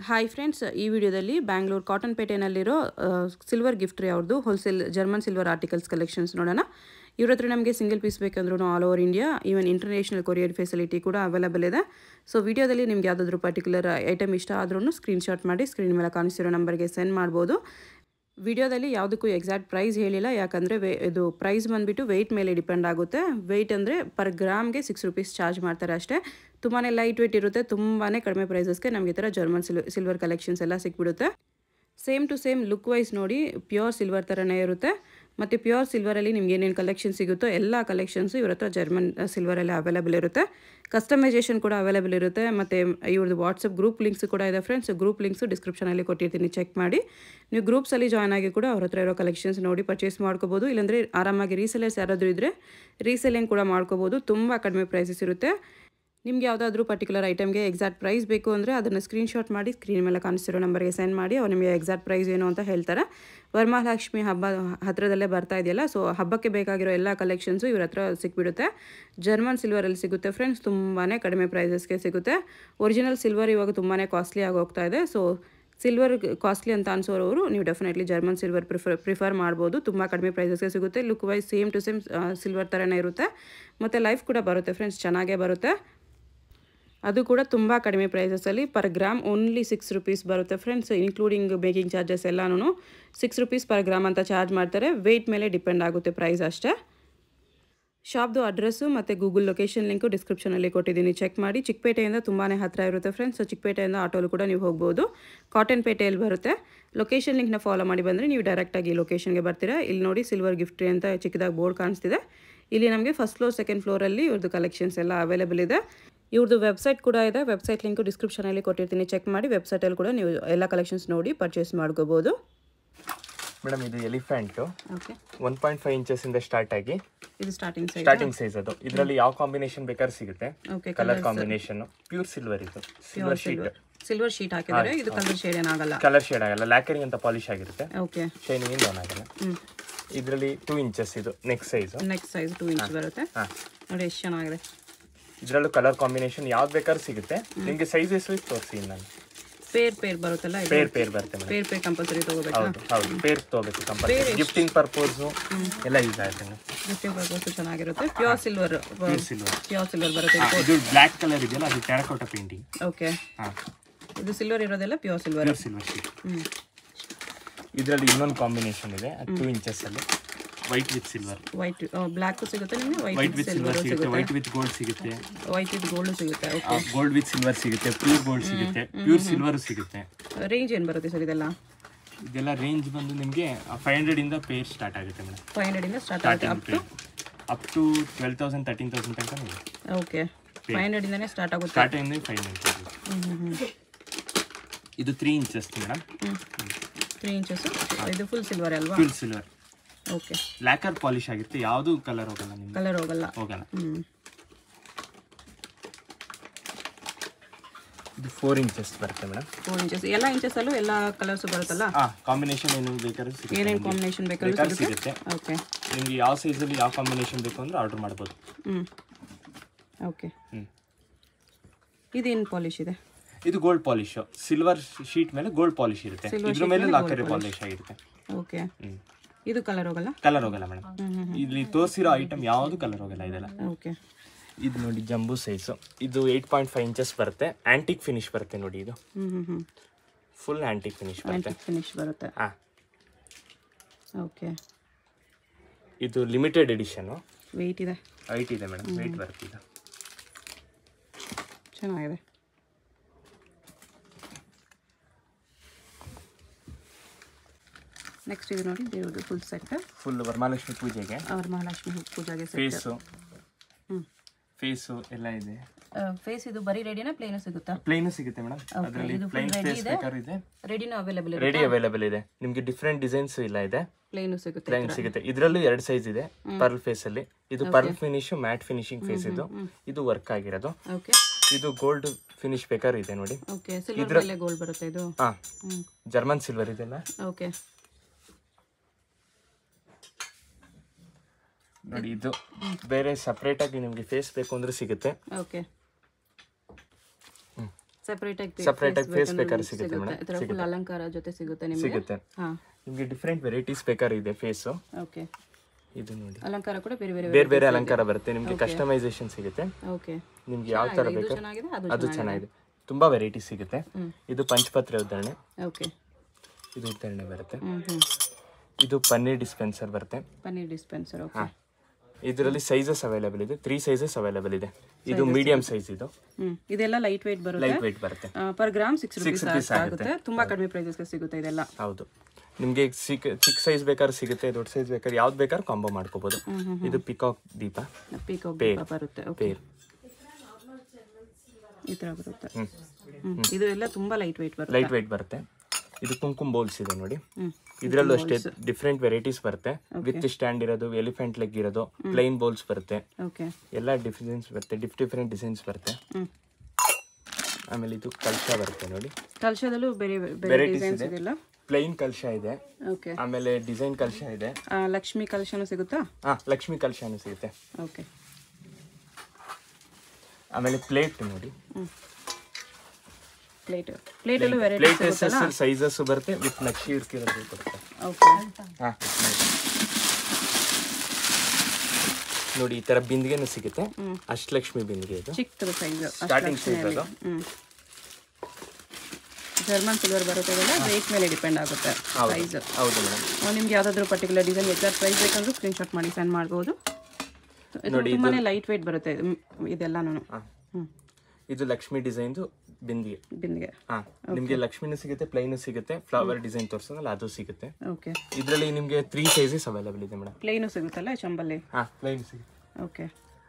Hi friends ಈ ವಿಡಿಯೋದಲ್ಲಿ ಬ್ಯಾಂಗ್ಳೂರು ಕಾಟನ್ ಪೇಟೆನಲ್ಲಿರೋ ಸಿಲ್ವರ್ ಗಿಫ್ಟ್ರಿ ಅವ್ರದ್ದು wholesale German silver articles collections ನೋಡೋಣ ಇವ್ರ ಹತ್ರ ನಮಗೆ ಸಿಂಗಲ್ ಪೀಸ್ ಬೇಕಂದ್ರೂ all over India even international courier facility ಕೂಡ ಅವೈಲೇಬಲ್ ಇದೆ ಸೊ ವಿಡಿಯೋದಲ್ಲಿ ನಿಮ್ಗೆ ಯಾವುದಾದ್ರೂ ಪರ್ಟಿಕ್ಯುಲರ್ ಐಟಮ್ ಇಷ್ಟ ಆದ್ರೂ ಸ್ಕ್ರೀನ್ಶಾಟ್ ಮಾಡಿ ಸ್ಕ್ರೀನ್ ಮೇಲೆ ಕಾಣಿಸಿರೋ ನಂಬರ್ಗೆ ಸೆಂಡ್ ಮಾಡ್ಬೋದು ವಿಡಿಯೋದಲ್ಲಿ ಯಾವುದಕ್ಕೂ ಎಕ್ಸಾಕ್ಟ್ ಪ್ರೈಸ್ ಹೇಳಿಲ್ಲ ಯಾಕಂದರೆ ವೇ ಇದು ಪ್ರೈಸ್ ಬಂದುಬಿಟ್ಟು ವೆಯ್ಟ್ ಮೇಲೆ ಡಿಪೆಂಡ್ ಆಗುತ್ತೆ ವೆಯ್ಟ್ ಅಂದರೆ ಪರ್ ಗ್ರಾಮ್ಗೆ ಸಿಕ್ಸ್ ರುಪೀಸ್ ಚಾರ್ಜ್ ಮಾಡ್ತಾರೆ ಅಷ್ಟೇ ತುಂಬಾ ಲೈಟ್ ವೆಯ್ಟ್ ಇರುತ್ತೆ ತುಂಬಾ ಕಡಿಮೆ ಪ್ರೈಸಸ್ಗೆ ನಮಗೆ ಈ ಥರ ಜರ್ಮನ್ ಸಿಲ್ ಸಿಲ್ವರ್ ಕಲೆಕ್ಷನ್ಸ್ ಎಲ್ಲ ಸಿಕ್ಬಿಡುತ್ತೆ same to same look wise ನೋಡಿ ಪ್ಯೂರ್ ಸಿಲ್ವರ್ ಥರನೇ ಇರುತ್ತೆ ಮತ್ತು ಪ್ಯೂರ್ ಸಿಲ್ವರಲ್ಲಿ ನಿಮ್ಗೆ ಏನೇನು ಕಲೆಕ್ಷನ್ ಸಿಗುತ್ತೋ ಎಲ್ಲ ಕಲೆಕ್ಷನ್ಸು ಇವ್ರ ಹತ್ರ ಜರ್ಮನ್ ಸಿಲ್ವರಲ್ಲಿ ಅವೈಲೇಬಲ್ ಇರುತ್ತೆ ಕಸ್ಟಮೈಸೇಷನ್ ಕೂಡ ಅವೈಲೇಬಲ್ ಇರುತ್ತೆ ಮತ್ತು ಇವ್ರದ್ದು ವಾಟ್ಸಪ್ ಗ್ರೂಪ್ ಲಿಂಕ್ಸ್ ಕೂಡ ಇದೆ ಫ್ರೆಂಡ್ಸ್ ಗ್ರೂಪ್ ಲಿಂಕ್ಸು ಡಿಸ್ಕ್ರಿಪ್ಷನಲ್ಲಿ ಕೊಟ್ಟಿರ್ತೀನಿ ಚೆಕ್ ಮಾಡಿ ನೀವು ಗ್ರೂಪ್ಸಲ್ಲಿ ಜಾಯ್ನ್ ಆಗಿ ಕೂಡ ಅವ್ರ ಹತ್ರ ಇರೋ ಕಲೆಕ್ಷನ್ಸ್ ನೋಡಿ ಪರ್ಚೇಸ್ ಮಾಡ್ಕೋಬೋದು ಇಲ್ಲಾಂದರೆ ಆರಾಮಾಗಿ ರೀಸೆಲರ್ಸ್ ಯಾರಾದರೂ ಇದ್ದರೆ ರೀಸೆಲಿಂಗ್ ಕೂಡ ಮಾಡ್ಕೋಬೋದು ತುಂಬ ಕಡಿಮೆ ಪ್ರೈಸಸ್ ಇರುತ್ತೆ ನಿಮ್ಗೆ ಯಾವುದಾದ್ರೂ ಪರ್ಟಿಕ್ಯುಲರ್ ಐಟಮ್ಗೆ ಎಕ್ಸಾಕ್ಟ್ ಪ್ರೈಸ್ ಬೇಕು ಅಂದರೆ ಅದನ್ನು ಸ್ಕ್ರೀನ್ಶಾಟ್ ಮಾಡಿ ಸ್ಕ್ರೀನ್ ಮೇಲೆ ಕಾಣಿಸ್ತಿರೋ ನಂಬರ್ಗೆ ಸೆಂಡ್ ಮಾಡಿ ಅವ್ರು ನಿಮಗೆ ಎಕ್ಸಾಕ್ಟ್ ಪ್ರೈಸ್ ಏನು ಅಂತ ಹೇಳ್ತಾರೆ ವರಮಹಾಲಕ್ಷ್ಮಿ ಹಬ್ಬ ಹತ್ರದಲ್ಲೇ ಬರ್ತಾ ಇದೆಯಲ್ಲ ಸೊ ಹಬ್ಬಕ್ಕೆ ಬೇಕಾಗಿರೋ ಎಲ್ಲ ಕಲೆಕ್ಷನ್ಸು ಇವ್ರ ಹತ್ರ ಸಿಕ್ಬಿಡುತ್ತೆ ಜರ್ಮನ್ ಸಿಲ್ವರಲ್ಲಿ ಸಿಗುತ್ತೆ ಫ್ರೆಂಡ್ಸ್ ತುಂಬಾ ಕಡಿಮೆ ಪ್ರೈಸಸ್ಗೆ ಸಿಗುತ್ತೆ ಒರಿಜಿನಲ್ ಸಿಲ್ವರ್ ಇವಾಗ ತುಂಬಾ ಕಾಸ್ಟ್ಲಿ ಆಗಿ ಹೋಗ್ತಾ ಇದೆ ಸೊ ಸಿಲ್ವರ್ ಕಾಸ್ಟ್ಲಿ ಅಂತ ಅನ್ಸೋರವರು ನೀವು definitely German silver prefer prefer ಮಾಡ್ಬೋದು ತುಂಬ ಕಡಿಮೆ ಪ್ರೈಸಸ್ಗೆ ಸಿಗುತ್ತೆ look wise same to same silver ಥರನೇ ಇರುತ್ತೆ ಮತ್ತು ಲೈಫ್ ಕೂಡ ಬರುತ್ತೆ ಫ್ರೆಂಡ್ಸ್ ಚೆನ್ನಾಗೇ ಬರುತ್ತೆ ಅದು ಕೂಡ ತುಂಬ ಕಡಿಮೆ ಪ್ರೈಸಸಲ್ಲಿ per gram only six rupees ಬರುತ್ತೆ ಫ್ರೆಂಡ್ಸ್ ಇನ್ಕ್ಲೂಡಿಂಗ್ ಬೇಕಿಂಗ್ ಚಾರ್ಜಸ್ ಎಲ್ಲನೂ ಸಿಕ್ಸ್ ರುಪೀಸ್ ಪರ್ ಗ್ರಾಮ್ ಅಂತ ಚಾರ್ಜ್ ಮಾಡ್ತಾರೆ ವೆಯ್ಟ್ ಮೇಲೆ ಡಿಪೆಂಡ್ ಆಗುತ್ತೆ ಪ್ರೈಸ್ ಅಷ್ಟೇ ಶಾಪ್ದು ಅಡ್ರೆಸ್ಸು ಮತ್ತು ಗೂಗಲ್ ಲೊಕೇಶನ್ ಲಿಂಕು ಡಿಸ್ಕ್ರಿಪ್ಷನಲ್ಲಿ ಕೊಟ್ಟಿದ್ದೀನಿ ಚೆಕ್ ಮಾಡಿ ಚಿಕ್ಕಪೇಟೆಯಿಂದ ತುಂಬಾ ಹತ್ತಿರ ಇರುತ್ತೆ ಫ್ರೆಂಡ್ಸ್ ಸೊ ಚಿಕ್ಕಪೇಟೆಯಿಂದ ಆಟೋಲು ಕೂಡ ನೀವು ಹೋಗ್ಬೋದು ಕಾಟನ್ ಪೇಟೆಯಲ್ಲಿ ಬರುತ್ತೆ ಲೊಕೇಶನ್ ಲಿಂಕ್ನ ಫಾಲೋ ಮಾಡಿ ಬಂದರೆ ನೀವು ಡೈರೆಕ್ಟಾಗಿ ಲೊಕೇಶನ್ಗೆ ಬರ್ತೀರಾ ಇಲ್ಲಿ ನೋಡಿ ಸಿಲ್ವರ್ ಗಿಫ್ಟ್ರಿ ಅಂತ ಚಿಕ್ಕದಾಗಿ ಬೋರ್ಡ್ ಕಾಣಿಸ್ತಿದೆ ಇಲ್ಲಿ ನಮಗೆ ಫಸ್ಟ್ ಫ್ಲೋರ್ ಸೆಕೆಂಡ್ ಫ್ಲೋರಲ್ಲಿ ಇವ್ರದ್ದು ಕಲೆಕ್ಷನ್ಸ್ ಎಲ್ಲ ಅವೈಲೇಬಲ್ ಇದೆ ಇವ್ರದ್ದು ವೆಬ್ಸೈಟ್ ಕೂಡ ಇದೆ ವೆಬ್ಸೈಟ್ ಲಿಂಕು ಡಿಸ್ಕ್ರಿಪ್ಷನಲ್ಲಿ ಕೊಟ್ಟಿರ್ತೀನಿ ಚೆಕ್ ಮಾಡಿ ವೆಬ್ಸೈಟಲ್ಲಿ ಕೂಡ ನೀವು ಎಲ್ಲ ಕಲೆಕ್ಷನ್ಸ್ ನೋಡಿ ಪರ್ಚೇಸ್ ಮಾಡ್ಕೋಬೋದು ಮೇಡಮ್ ಇದು elephant okay one point five inches ಇಂದ ಸ್ಟಾರ್ಟ್ ಆಗಿ ಇದು ಸ್ಟಾರ್ಟಿಂಗ್ ಸೈಜ್ ಸ್ಟಾರ್ಟಿಂಗ್ ಸೈಜ್ ಅದು ಇದರಲ್ಲಿ ಯಾವ ಕಾಂಬಿನೇಷನ್ ಬೇಕಾದ್ರೂ ಸಿಗುತ್ತೆ okay colour combination pure silver ಇದು ಸಿಲ್ವರ್ ಶೀಟ್ ಸಿಲ್ವರ್ ಶೀಟ್ ಹಾಕಿದ್ದಾರೆ ಇದು ಕಲರ್ ಶೇಡ್ ಏನಾಗಲ್ಲ ಕಲರ್ ಶೇಡ್ ಆಗಲ್ಲ ಲ್ಯಾಕರಿಂಗ್ ಅಂತ ಪಾಲಿಶ್ ಆಗಿರುತ್ತೆ ಓಕೆ ಶೈನಿಂಗ್ ಡೌನ್ ಆಗಲ್ಲ ಹ್ಞೂ ಇದರಲ್ಲಿ ಟೂ ಇಂಚಸ್ ಇದು next size next size two inch ಬರುತ್ತೆ ಹಾಂ ನೋಡಿ ಎಷ್ಟು ಚೆನ್ನಾಗಿದೆ ಇದರಲ್ಲೂ ಕಲರ್ ಕಾಂಬಿನೇಷನ್ ಯಾವ್ದು ಬೇಕಾದ್ರೂ ಸಿಗುತ್ತೆ ನಿಮಗೆ ಸೈಜಸ್ ತೋರಿಸಿ ನಾನು ಪೇರ್ ಪೇರ್ ಬರುತ್ತಲ್ಲ ಇದು ಪೇರ್ ಪೇರ್ ಬರುತ್ತೆ ಮೇಡಮ್ ಪೇರ್ ಪೇರ್ ಕಂಪಲ್ಸರಿ ತಗೋಬೇಕಾ ಹೌದು ಹೌದು ಪೇರ್ ತಗೋಬೇಕು ಕಂಪಲ್ಸರಿ ಗಿಫ್ಟಿಂಗ್ ಪರ್ಪೋಸು ಎಲ್ಲ ಯೂಸ್ ಆಗುತ್ತೆ ಮೇಡಮ್ ಗಿಫ್ಟಿಂಗ್ ಪರ್ಪಸ್ ಚೆನ್ನಾಗಿರುತ್ತೆ pure silver pure silver pure silver ಬರುತ್ತೆ ಇದು ಬ್ಲ್ಯಾಕ್ ಕಲರ್ ಇದೆಯಲ್ಲ ಅದು ಟೆರಕೋಟ ಪೇಂಟಿಂಗ್ ಓಕೆ ಹಾಂ ಇದು ಸಿಲ್ವರ್ ಇರೋದೆಲ್ಲ pure silver pure silver sheet ಹ್ಞೂ ಇದರಲ್ಲಿ ಇನ್ನೊಂದು ಕಾಂಬಿನೇಷನ್ ಇದೆ ಟೂ ಇಂಚಸ್ ಅಲ್ಲಿ white with silver white black ಸಿಗುತ್ತೆ ನಿಮಗೆ ವೈಟ್ ವೈಟ್ ವಿತ್ ಸಿಲ್ವರ್ ಸಿಗುತ್ತೆ ವೈಟ್ ವಿತ್ ಗೋಲ್ಡ್ ಸಿಗುತ್ತೆ ವೈಟ್ ವಿತ್ ಗೋಲ್ಡ್ ಸಿಗುತ್ತೆ ಓಕೆ ಗೋಲ್ಡ್ ವಿತ್ ಸಿಲ್ವರ್ ಸಿಗುತ್ತೆ ಪ್ಯೂರ್ ಗೋಲ್ಡ್ ಸಿಗುತ್ತೆ ಪ್ಯೂರ್ ಸಿಲ್ವರ್ ಸಿಗುತ್ತೆ ರೇಂಜ್ ಏನು ಬರುತ್ತೆ ಸರ್ ಇದೆಲ್ಲ ಇದೆಲ್ಲ ರೇಂಜ್ ಬಂದು ನಿಮಗೆ ಫೈವ್ ಹಂಡ್ರೆಡ್ ಇಂದ ಪೇರ್ ಸ್ಟಾರ್ಟ್ ಆಗುತ್ತೆ ಮೇಡಮ್ ಫೈವ್ ಹಂಡ್ರೆಡಿಂದ ಸ್ಟಾರ್ಟ್ ಆಗುತ್ತೆ starting peer up to twelve thousand thirteen thousand ತನಕ ಇದೆ ಓಕೆ ಫೈವ್ ಹಂಡ್ರೆಡಿಂದನೇ ಸ್ಟಾರ್ಟ್ ಆಗುತ್ತೆ ಸ್ಟಾರ್ಟಿಂಗ್ ಫೈವ್ ಹಂಡ್ರೆಡ್ ಹ್ಞೂ ಹ್ಞೂ ಹ್ಞೂ ಇದು three inches madam three inches ಇದು ಫುಲ್ ಸಿಲ್ವರ್ ಅಲ್ವಾ pure silver okay lacquer polish ಆಗಿರುತ್ತೆ ಯಾವುದು ಕಲರ್ ಹೋಗಲ್ಲ ನಿಮ್ಗೆ ಕಲರ್ ಹೋಗಲ್ಲ ಹೋಗಲ್ಲ ಹ್ಞೂ ಇದು ಫೋರ್ ಇಂಚಸ್ ಬರುತ್ತೆ ಮೇಡಮ್ ಫೋರ್ ಇಂಚಸ್ ಎಲ್ಲ ಇಂಚಸಲ್ಲೂ ಎಲ್ಲ ಕಲರ್ಸು ಬರುತ್ತಲ್ಲ ಹಾಂ ಕಾಂಬಿನೇಷನ್ ಏನು ಬೇಕಾದ್ರೂ ಸಿಗುತ್ತೆ ಏನೇನು ಕಾಂಬಿನೇಷನ್ ಬೇಕಾದ್ರೂ ಬೇಕಾದ್ರೂ ಸಿಗುತ್ತೆ ಸಿಗುತ್ತೆ ಓಕೆ ನಿಮ್ಗೆ ಯಾವ ಸೈಜಲ್ಲಿ ಯಾವ ಕಾಂಬಿನೇಷನ್ ಬೇಕು ಅಂದ್ರೆ ಆರ್ಡರ್ ಮಾಡ್ಬೋದು ಹ್ಞೂ ಓಕೆ ಹ್ಮ್. ಇದೇನು ಪಾಲಿಶ್ ಇದೆ ಇದು ಗೋಲ್ಡ್ ಪಾಲಿಶ್ ಸಿಲ್ವರ್ ಶೀಟ್ ಮೇಲೆ ಗೋಲ್ಡ್ ಪಾಲಿಶ್ ಇರುತ್ತೆ ಇದ್ರ ಮೇಲೆ ಲಾಕರಿ ಪಾಲಿಶ್ ಆಗಿರುತ್ತೆ ಓಕೆ ಹ್ಮ್ ಇದು ಕಲರ್ ಹೋಗಲ್ಲ ಕಲರ್ ಹೋಗಲ್ಲ ಮೇಡಮ್ ಇಲ್ಲಿ ತೋರಿಸಿರೋ ಐಟಮ್ ಯಾವುದು ಕಲರ್ ಹೋಗಲ್ಲ ಇದೆಲ್ಲ ಓಕೆ ಇದು ನೋಡಿ ಜಂಬೂ ಸೈಜು ಇದು ಏಯ್ಟ್ ಪಾಯಿಂಟ್ ಫೈವ್ ಇಂಚಸ್ ಬರುತ್ತೆ ಆಂಟಿಕ್ ಫಿನಿಶ್ ಬರುತ್ತೆ ನೋಡಿ ಇದು ಹ್ಞೂ ಹ್ಞೂ ಹ್ಞೂ ಫುಲ್ ಆಂಟಿಕ್ ಫಿನಿಶ್ ಬರುತ್ತೆ ಆ್ಯಂಟಿಕ್ ಫಿನಿಶ್ ಬರುತ್ತೆ ಹಾಂ ಓಕೆ ಇದು ಲಿಮಿಟೆಡ್ ಎಡಿಷನು ವೆಯ್ಟ್ ಇದೆ ವೈಟ್ ಇದೆ ಮೇಡಮ್ ವೈಟ್ ಬರುತ್ತೆ ಇದು ಚೆನ್ನಾಗಿದೆ ನೆಕ್ಸ್ಟ್ ಇದು ನೋಡಿ ದೇವ್ರದ್ದು ಫುಲ್ ಸೆಟ್ ಫುಲ್ ವರಮಹಾಲಕ್ಷ್ಮಿ ಪೂಜೆಗೆ ಅವ್ರ ಮಹಾಲಕ್ಷ್ಮಿ ಪೂಜಾಗೆ ಸೆಟ್ ಫೇಸು ಹ್ಞೂ ಫೇಸು ಎಲ್ಲ ಇದೆ ಫೇಸ್ ಇದು ಬರೀ ರೆಡಿನಾ ಪ್ಲೇನು ಸಿಗುತ್ತಾ ಪ್ಲೈನು ಸಿಗುತ್ತೆ ಮೇಡಮ್ ಅದರಲ್ಲಿ ಇದು ಪ್ಲೈನ್ full ready ಫೇಸ್ ಇದೆ? ಬೇಕಾದ್ರೂ ಇದೆ ರೆಡಿನೂ ಅವೈಲೇಬಲ್ ಇದೆ ರೆಡಿ ಅವೈಲೇಬಲ್ ಇದೆ ನಿಮಗೆ ಡಿಫ್ರೆಂಟ್ ಡಿಸೈನ್ಸ್ ಇಲ್ಲ ಇದೆ ಪ್ಲೇನು ಸಿಗುತ್ತೆ ಪ್ಲೈನ್ ಸಿಗುತ್ತೆ ಇದರಲ್ಲೂ ಎರಡು ಸೈಜ್ ಇದೆ ಪರ್ಲ್ ಫೇಸ್ ಅಲ್ಲಿ ಇದು pearl finish matte finishing face ಇದು ಇದು ವರ್ಕ್ ಆಗಿರೋದು ಓಕೆ ಇದು ಗೋಲ್ಡ್ ಫಿನಿಶ್ ಬೇಕಾದ್ರೆ ಇದೆ ನೋಡಿ ಓಕೆ ಸಿಲ್ವರ್ ಮೇಲೆ ಗೋಲ್ಡ್ ಬರುತ್ತೆ ಇದು ಹಾ ಹ್ಞೂ ಜರ್ಮನ್ ಸಿಲ್ವರ್ ಇದೆಲ್ಲ ಓಕೆ ನೋಡಿ ಇದು ಬೇರೆ ಸಪ್ರೇಟ್ ಆಗಿ ನಿಮಗೆ ಫೇಸ್ ಬೇಕು ಅಂದ್ರೆ ಸಿಗುತ್ತೆ ಓಕೆ ಸೆಪರೇಟ್ ಆಗಿ Separate ಆಗಿ face ಬೇಕಾದ್ರೆ ಸಿಗುತ್ತೆ madam. ಈ ತರ ಫುಲ್ ಅಲಂಕಾರ ಜೊತೆ ಸಿಗುತ್ತೆ ನಿಮಗೆ ಸಿಗುತ್ತೆ ಹಾ ನಿಮಗೆ ಡಿಫ್ರೆಂಟ್ ವೆರೈಟೀಸ್ ಬೇಕಾದ್ರೆ ಇದೆ ಫೇಸು ಓಕೆ ಇದು ನೋಡಿ ಅಲಂಕಾರ ಕೂಡ ಬೇರೆ ಬೇರೆ ಬೇರೆ ಬೇರೆ ಅಲಂಕಾರ ಬರುತ್ತೆ ನಿಮಗೆ ಕಸ್ಟಮೈಸೇಷನ್ ಸಿಗುತ್ತೆ ಓಕೆ ನಿಮ್ಗೆ ಯಾವ ತರ ಇದು ಬೇಕು ಚೆನ್ನಾಗಿದೆ ಅದು ಅದು ಚೆನ್ನಾಗಿದೆ ತುಂಬಾ ವೆರೈಟಿ ಸಿಗುತ್ತೆ ಇದು ಪಂಚಪತ್ರೆ ಉದಾಹರಣೆ ಓಕೆ ಇದು ಉದಾಹರಣೆ ಬರುತ್ತೆ ಹ್ಮ್ ಹ್ಮ್ ಇದು ಪನ್ನೀರ್ ಡಿಸ್ಪೆನ್ಸರ್ ಬರುತ್ತೆ ಪನ್ನೀರ್ ಡಿಸ್ಪೆನ್ಸರ್ ಓಕೆ ಹಾ ಇದರಲ್ಲಿ ಸೈಜಸ್ ಅವೈಲೇಬಲ್ ಇದೆ ತ್ರೀ ಸೈಜಸ್ ಅವೈಲೇಬಲ್ ಇದೆ ಇದು ಮೀಡಿಯಂ ಸೈಜ್ ಇದು ಹ್ಮ್ ಇದೆಲ್ಲ light weight light weight weight ಬರುತ್ತೆ per gram six rupees rupees ಆಗುತ್ತೆ ತುಂಬಾ ಕಡಿಮೆ ಪ್ರೈಸಸ್ಗೆ ಸಿಗುತ್ತೆ ಇದೆಲ್ಲ ಹೌದು ನಿಮಗೆ ಸಿಕ್ ಚಿಕ್ಕ ಸೈಜ್ ಬೇಕಾದ್ರೆ ಸಿಗುತ್ತೆ ದೊಡ್ಡ ಸೈಜ್ ಬೇಕಾದ್ರೆ ಯಾವ್ದು ಬೇಕಾದ್ರೆ ಕಾಂಬೋ ಮಾಡ್ಕೋಬಹುದು ಇದು ಪಿಕಾಕ್ ದೀಪ ಪೀಕಾಕ್ ಬರುತ್ತೆ ಓಕೆ ಪೇರ್ ಈ ತರ ಬರುತ್ತೆ ಹ್ಮ್ ಹ್ಮ್ ಇದು ಎಲ್ಲ ತುಂಬಾ light weight light weight weight ಬರುತ್ತೆ ಇದು ಕುಂಕುಮ್ ಬೌಲ್ಸ್ ಇದೆ ನೋಡಿ ಹ್ಮ್ ಇದರಲ್ಲೂ ಅಷ್ಟೇ ಡಿಫ್ರೆಂಟ್ ವೆರೈಟೀಸ್ ಬರುತ್ತೆ ವಿತ್ ಸ್ಟ್ಯಾಂಡ್ ಇರೋದು ಎಲಿಫೆಂಟ್ ಲೆಗ್ ಇರೋದು ಪ್ಲೈನ್ ಬೌಲ್ಸ್ ಬರುತ್ತೆ ಓಕೆ ಎಲ್ಲ ಡಿಫ್ರೆನ್ಸ್ ಬರುತ್ತೆ ಡಿಫ್ ಡಿಫ್ರೆಂಟ್ ಡಿಸೈನ್ಸ್ ಬರುತ್ತೆ ಹ್ಮ್ ಆಮೇಲೆ ಇದು ಕಲಶ ಬರುತ್ತೆ ನೋಡಿ ಕಲ್ಶದಲ್ಲೂ ಬೇರೆ ಬೇರೆ Varieties ಡಿಸೈನ್ಸ್ ಇದೆ. ಇದೆಲ್ಲ ಪ್ಲೈನ್ ಕಲಶ ಇದೆ ಓಕೆ ಆಮೇಲೆ ಡಿಸೈನ್ ಕಲಶ ಇದೆ ಲಕ್ಷ್ಮಿ ಕಲಶನೂ ಸಿಗುತ್ತಾ ಹಾ ಲಕ್ಷ್ಮಿ ಕಲಶನೂ ಸಿಗುತ್ತೆ ಓಕೆ ಆಮೇಲೆ ಪ್ಲೇಟ್ ನೋಡಿ ಪ್ಲೇಟ್ ಪ್ಲೇಟಲ್ಲೂ ವೆರೈಟೀಸ್ ಪ್ಲೇಟ್ ಸಿಗುತ್ತಲ್ಲ ಸೈಜಸ್ ಬರುತ್ತೆ ವಿತ್ ನಕ್ಷಿ ಇರ್ಕಿರೋದು ಬರುತ್ತೆ ಓಕೆ ಹಾ ನೋಡಿ ಈ ತರ ಬಿಂದಿಗೆನೂ ಸಿಗುತ್ತೆ ಅಷ್ಟಲಕ್ಷ್ಮಿ ಬಿಂದಿಗೆ ಇದು ಚಿಕ್ಕದು ಸೈಜ್ ಸ್ಟಾರ್ಟಿಂಗ್ ಸೈಜ್ ಅದು ಹ್ಮ್ ಜರ್ಮನ್ ಸಿಲ್ವರ್ ಬರುತ್ತೆ ಇದೆಲ್ಲ ರೇಟ್ ಮೇಲೆ ಡಿಪೆಂಡ್ ಆಗುತ್ತೆ ಸೈಜ್ ಹೌದು ಮೇಡಮ್ ನಿಮ್ಗೆ ಯಾವ್ದಾದ್ರು ಪರ್ಟಿಕ್ಯುಲರ್ ಡಿಸೈನ್ ಎಕ್ಸಾಕ್ಟ್ ಪ್ರೈಸ್ ಬೇಕಂದ್ರೆ ಸ್ಕ್ರೀನ್ಶಾಟ್ ಮಾಡಿ ಸೆಂಡ್ ಮಾಡ್ಬೋದು ಇದು ತುಂಬಾನೇ ಲೈಟ್ ವೆಯ್ಟ್ ಬರುತ್ತೆ ಇದು ಮ್, ಇದೆಲ್ಲನೂ ಹಾ. ಹ್ಮ್ ಇದು ಲಕ್ಷ್ಮಿ ಡಿಸೈನ್ದು ಬಿಂದಿಗೆ ಬಿಂದಿಗೆ ಹಾ ನಿಮ್ಗೆ ಲಕ್ಷ್ಮಿನೂ ಸಿಗುತ್ತೆ ಪ್ಲೈನು ಸಿಗುತ್ತೆ ಫ್ಲವರ್ ಡಿಸೈನ್ ತೋರಿಸೋದಲ್ಲ ಅದು ಸಿಗುತ್ತೆ ಓಕೆ ಇದರಲ್ಲಿ ನಿಮಗೆ ತ್ರೀ ಸೈಜಸ್ ಅವೈಲೇಬಲ್ ಇದೆ ಮೇಡಮ್ ಪ್ಲೇನು ಸಿಗುತ್ತಲ್ಲ ಚಂಬಲ್ಲಿ ಹಾ ಪ್ಲೈನ್ ಸಿಗುತ್ತೆ ಓಕೆ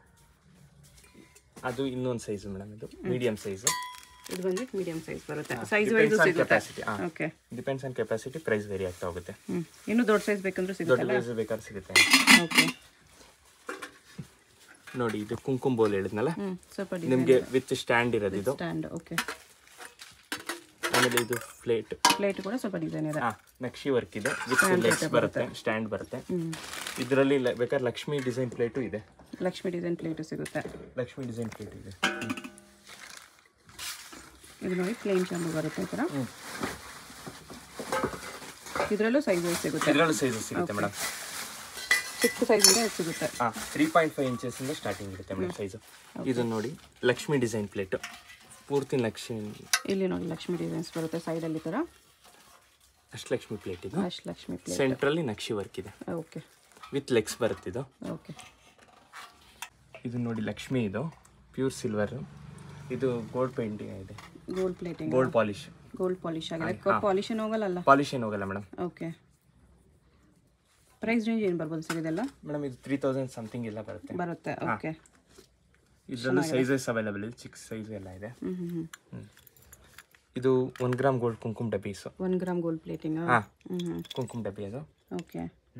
ಅದು ಇನ್ನೊಂದು ಸೈಜ್ ಮೇಡಮ್ ಇದು ಮೀಡಿಯಂ ಸೈಜ್ ಇದು ಬಂದ್ಬಿಟ್ಟು ಮೀಡಿಯಂ ಸೈಜ್ ಬರುತ್ತೆ ಸೈಜ್ Depends ವೈಸು on ಸಿಗುತ್ತೆ capacity, ಹಾ. Okay depends on capacity price vary ಆಗ್ತಾ ಹೋಗುತ್ತೆ ಹ್ಮ್ ಇನ್ನೂ ದೊಡ್ಡ ಸೈಜ್ ಬೇಕಂದ್ರೂ ದೊಡ್ಡ ಸಿಗುತ್ತಲ್ಲ ಸೈಜ್ ಬೇಕಾದ್ರೆ ಸಿಗುತ್ತೆ ಓಕೆ ನೋಡಿ ಇದು ಕುಂಕುಮ್ ಬೋಲ್ ಹೇಳಿದ್ನಲ್ಲ ಹ್ಮ್ ಸ್ವಲ್ಪ ಡಿಸೈನ್ ನಿಮಗೆ ವಿತ್ ಸ್ಟ್ಯಾಂಡ್ ಇರೋದು ಇದು ಸ್ಟ್ಯಾಂಡ್ ಓಕೆ ಆಮೇಲೆ ಇದು ಪ್ಲೇಟ್ ಪ್ಲೇಟ್ ಕೂಡ ಸ್ವಲ್ಪ ಡಿಸೈನ್ ಇದೆ ಹಾ ನಕ್ಷಿ ವರ್ಕ್ ಇದೆ ವಿತ್ ಲೆಗ್ಸ್ ಬರುತ್ತೆ ಸ್ಟ್ಯಾಂಡ್ ಬರುತ್ತೆ ಇದರಲ್ಲಿ ಬೇಕಾದ್ರೆ ಲಕ್ಷ್ಮಿ ಡಿಸೈನ್ ಪ್ಲೇಟು ಇದೆ ಲಕ್ಷ್ಮಿ ಡಿಸೈನ್ ಪ್ಲೇಟು ಸಿಗುತ್ತೆ ಲಕ್ಷ್ಮಿ ಡಿಸೈನ್ ಪ್ಲೇಟ್ ಇದೆ ಇದು ನೋಡಿ ಪ್ಲೇನ್ ಚಂಬು ಬರುತ್ತೆ ಈ ಥರ ಇದರಲ್ಲೂ ಸೈಜ್ ಸಿಗುತ್ತೆ ಇದರಲ್ಲೂ ಸೈಜಸ್ ಸಿಗುತ್ತೆ ಮೇಡಮ್ ಚಿಕ್ಕ ಸೈಜಿಂದ ಸಿಗುತ್ತೆ ಹಾ ತ್ರೀ ಪಾಯಿಂಟ್ ಫೈವ್ ಇಂಚಸ್ ಇಂದ ಸ್ಟಾರ್ಟಿಂಗ್ ಇರುತ್ತೆ ಮೇಡಮ್ ಸೈಜು ಇದು ನೋಡಿ ಲಕ್ಷ್ಮಿ ಡಿಸೈನ್ ಪ್ಲೇಟ್ ಪೂರ್ತಿ ಲಕ್ಷ್ಮಿ ಇಲ್ಲಿ ನೋಡಿ ಲಕ್ಷ್ಮಿ ಡಿಸೈನ್ಸ್ ಬರುತ್ತೆ ಸೈಡಲ್ಲಿ ಈ ಥರ ಅಷ್ಟಲಕ್ಷ್ಮಿ ಪ್ಲೇಟ್ ಇದು ಅಷ್ಟು ಲಕ್ಷ್ಮಿ ಪ್ಲೇಟ್ ಸೆಂಟ್ರಲ್ಲಿ ನಕ್ಷಿ ವರ್ಕ್ ಇದೆ ಓಕೆ ವಿತ್ ಲೆಗ್ಸ್ ಬರುತ್ತೆ ಇದು ಓಕೆ ಇದು ನೋಡಿ ಲಕ್ಷ್ಮಿ ಇದು ಪ್ಯೂರ್ ಸಿಲ್ವರ್ ಇದು ಗೋಲ್ಡ್ ಪೇಂಟಿಂಗ್ ಇದೆ gold plating gold polish gold polish ಆಗಿದೆ ಪಾಲಿಶ್ ಏನು ಹೋಗಲ್ಲ ಪಾಲಿಶ್ ಏನು ಹೋಗಲ್ಲ ಮೇಡಮ್ ಓಕೆ ಪ್ರೈಸ್ ರೇಂಜ್ ಏನು ಬರ್ಬೋದು ಸರ್ ಇದೆಲ್ಲ ಮೇಡಮ್ ಇದು ತ್ರೀ ತೌಸಂಡ್ ಸಮಥಿಂಗ್ ಎಲ್ಲ ಬರುತ್ತೆ ಬರುತ್ತೆ ಓಕೆ ಇದರಲ್ಲೂ ಸೈಜಸ್ ಅವೈಲೇಬಲ್ ಇದೆ ಚಿಕ್ಕ ಸೈಜ್ ಎಲ್ಲ ಇದೆ ಹ್ಞೂ ಹ್ಞೂ ಹ್ಞೂ ಇದು ಒನ್ ಗ್ರಾಮ್ ಗೋಲ್ಡ್ ಕುಂಕುಮ್ ಡಬ್ಬೀಸು ಒನ್ ಗ್ರಾಮ್ ಗೋಲ್ಡ್ ಪ್ಲೇಟಿಂಗ್ ಹಾ ಹ್ಞೂ ಹ್ಞೂ ಕುಂಕುಮ್ ಡಬ್ಬಿ ಅದು ಓಕೆ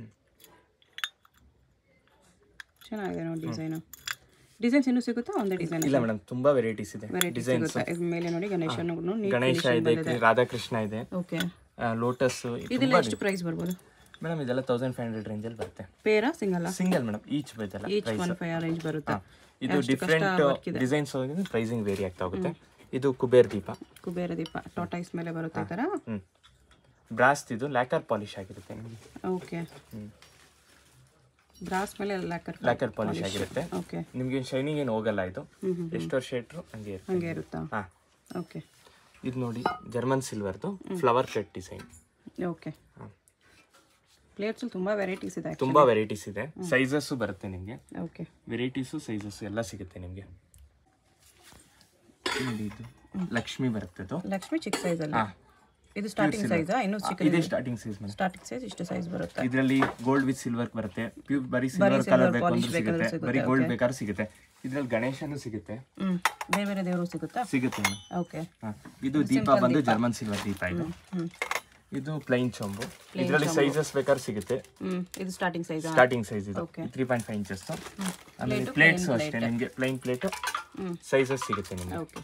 ಚೆನ್ನಾಗಿದೆ ನೋಡಿ ಡಿಸೈನು ಡಿಸೈನ್ಸ್ ಇನ್ನೂ ಸಿಗುತ್ತಾ ಒಂದೇ ಡಿಸೈನ್ ಇಲ್ಲ ಮೇಡಮ್ ತುಂಬಾ ವೆರೈಟೀಸ್ ಇದೆ ವೆರೈಟಿ ಡಿಸೈನ್ಸ್ ಸಿಗುತ್ತೆ ಇದ್ರ ಮೇಲೆ ನೋಡಿ ಗಣೇಶನು ಗಣೇಶ ಇದೆ ರಾಧಾಕೃಷ್ಣ ಇದೆ ಓಕೆ ಲೋಟಸ್ ಇದೆಲ್ಲ ಎಷ್ಟು ಪ್ರೈಸ್ ಬರ್ಬೋದು ಮೇಡಮ್ ಇದೆಲ್ಲ ತೌಸಂಡ್ ಫೈವ್ ಹಂಡ್ರೆಡ್ ರೇಂಜಲ್ಲಿ ಬರುತ್ತೆ ಪೇರಾ ಸಿಂಗಲ್ಲ ಸಿಂಗಲ್ ಮೇಡಮ್ ಈಚ್ ಇದೆಲ್ಲ ಈಚ್ ಒನ್ ಫೈವ್ ರೇಂಜ್ ಬರುತ್ತೆ ಇದು ಡಿಫ್ರೆಂಟ್ ಡಿಸೈನ್ಸ್ ಹೋಗಿದೆ ಪ್ರೈಸಿಂಗ್ ವೇರಿ ಆಗ್ತಾ ಹೋಗುತ್ತೆ ಇದು ಕುಬೇರ್ ದೀಪ ಕುಬೇರ ದೀಪ ಟಾಟೈಸ್ ಮೇಲೆ ಬರುತ್ತೆ ಈ ಥರ ಹ್ಮ್ ಬ್ರಾಸ್ ಇದು ಲ್ಯಾಕರ್ ಪಾಲಿಶ್ ಆಗಿರುತ್ತೆ ನಿಮಗೆ ಓಕೆ ಬ್ರಾಸ್ ಮೇಲೆ ಲ್ಯಾಕರ್ ಲ್ಯಾಕರ್ ಪಾಲಿಶ್ ಆಗಿರುತ್ತೆ ಓಕೆ ನಿಮಗೆ ಶೈನಿಂಗ್ ಏನು ಹೋಗಲ್ಲ ಇದು ಎಷ್ಟು ವರ್ಷ ಇಟ್ಟರು ಹಂಗೆ ಇರುತ್ತೆ ಹಂಗೆ ಇರುತ್ತಾ ಹಾ ಓಕೆ ಇದು ನೋಡಿ ಜರ್ಮನ್ ಸಿಲ್ವರ್ದು ಫ್ಲವರ್ ಕಟ್ ಡಿಸೈನ್ ಓಕೆ ಪ್ಲೇಟ್ಸಲ್ಲಿ ತುಂಬ ವೆರೈಟೀಸ್ ಇದೆ ತುಂಬಾ ವೆರೈಟೀಸ್ ಇದೆ ಸೈಜಸ್ಸು ಬರುತ್ತೆ ನಿಮಗೆ ಓಕೆ ವೆರೈಟೀಸು ಸೈಜಸ್ಸು ಎಲ್ಲ ಸಿಗುತ್ತೆ ನಿಮಗೆ ನೋಡಿ ಇದು ಲಕ್ಷ್ಮಿ ಬರುತ್ತೆ ಅದು ಲಕ್ಷ್ಮಿ ಚಿಕ್ಕ ಸೈಜಲ್ಲಿ ಹಾ ಇದು ಸ್ಟಾರ್ಟಿಂಗ್ ಸೈಜಾ ಇನ್ನೂ ಚಿಕ್ಕ ಇದೇ starting size madam starting size ಇಷ್ಟು ಸೈಜ್ ಬರುತ್ತೆ ಇದರಲ್ಲಿ ಗೋಲ್ಡ್ ವಿತ್ ಸಿಲ್ವರ್ ಬರುತ್ತೆ ಪ್ಯೂರ್ ಬರೀ ಸಿಲ್ವರ್ ಕಲರ್ ಬೇಕು ಅಂದ್ರೆ ಸಿಗುತ್ತೆ ಬರೀ ಗೋಲ್ಡ್ ಬೇಕಾದ್ರೆ ಸಿಗುತ್ತೆ ಇದ್ರಲ್ಲಿ ಗಣೇಶನು ಸಿಗುತ್ತೆ ಹ್ಞೂ ಬೇರೆ ಬೇರೆ ದೇವರು ಸಿಗುತ್ತಾ ಸಿಗುತ್ತೆ ಮೇಡಮ್ ಓಕೆ ಹಾ. ಇದು ದೀಪ ಬಂದು ಜರ್ಮನ್ ಸಿಲ್ವರ್ ದೀಪ ಇದು ಹ್ಞೂ ಇದು ಪ್ಲೈನ್ ಚೊಂಬು ಇದರಲ್ಲಿ ಸೈಜಸ್ ಬೇಕಾದ್ರೆ ಸಿಗುತ್ತೆ ಹ್ಞೂ ಇದು ಸ್ಟಾರ್ಟಿಂಗ್ ಸೈಜಾ ಸ್ಟಾರ್ಟಿಂಗ್ ಸೈಜ್ ಇದು Okay. Three point five inches ಆಮೇಲೆ ಪ್ಲೇಟ್ಸ್ ಅಷ್ಟೇ ನಿಮಗೆ ಪ್ಲೈನ್ ಪ್ಲೇಟ್ ಹ್ಮ್. ಸೈಜಸ್ ಸಿಗುತ್ತೆ ನಿಮಗೆ ಓಕೆ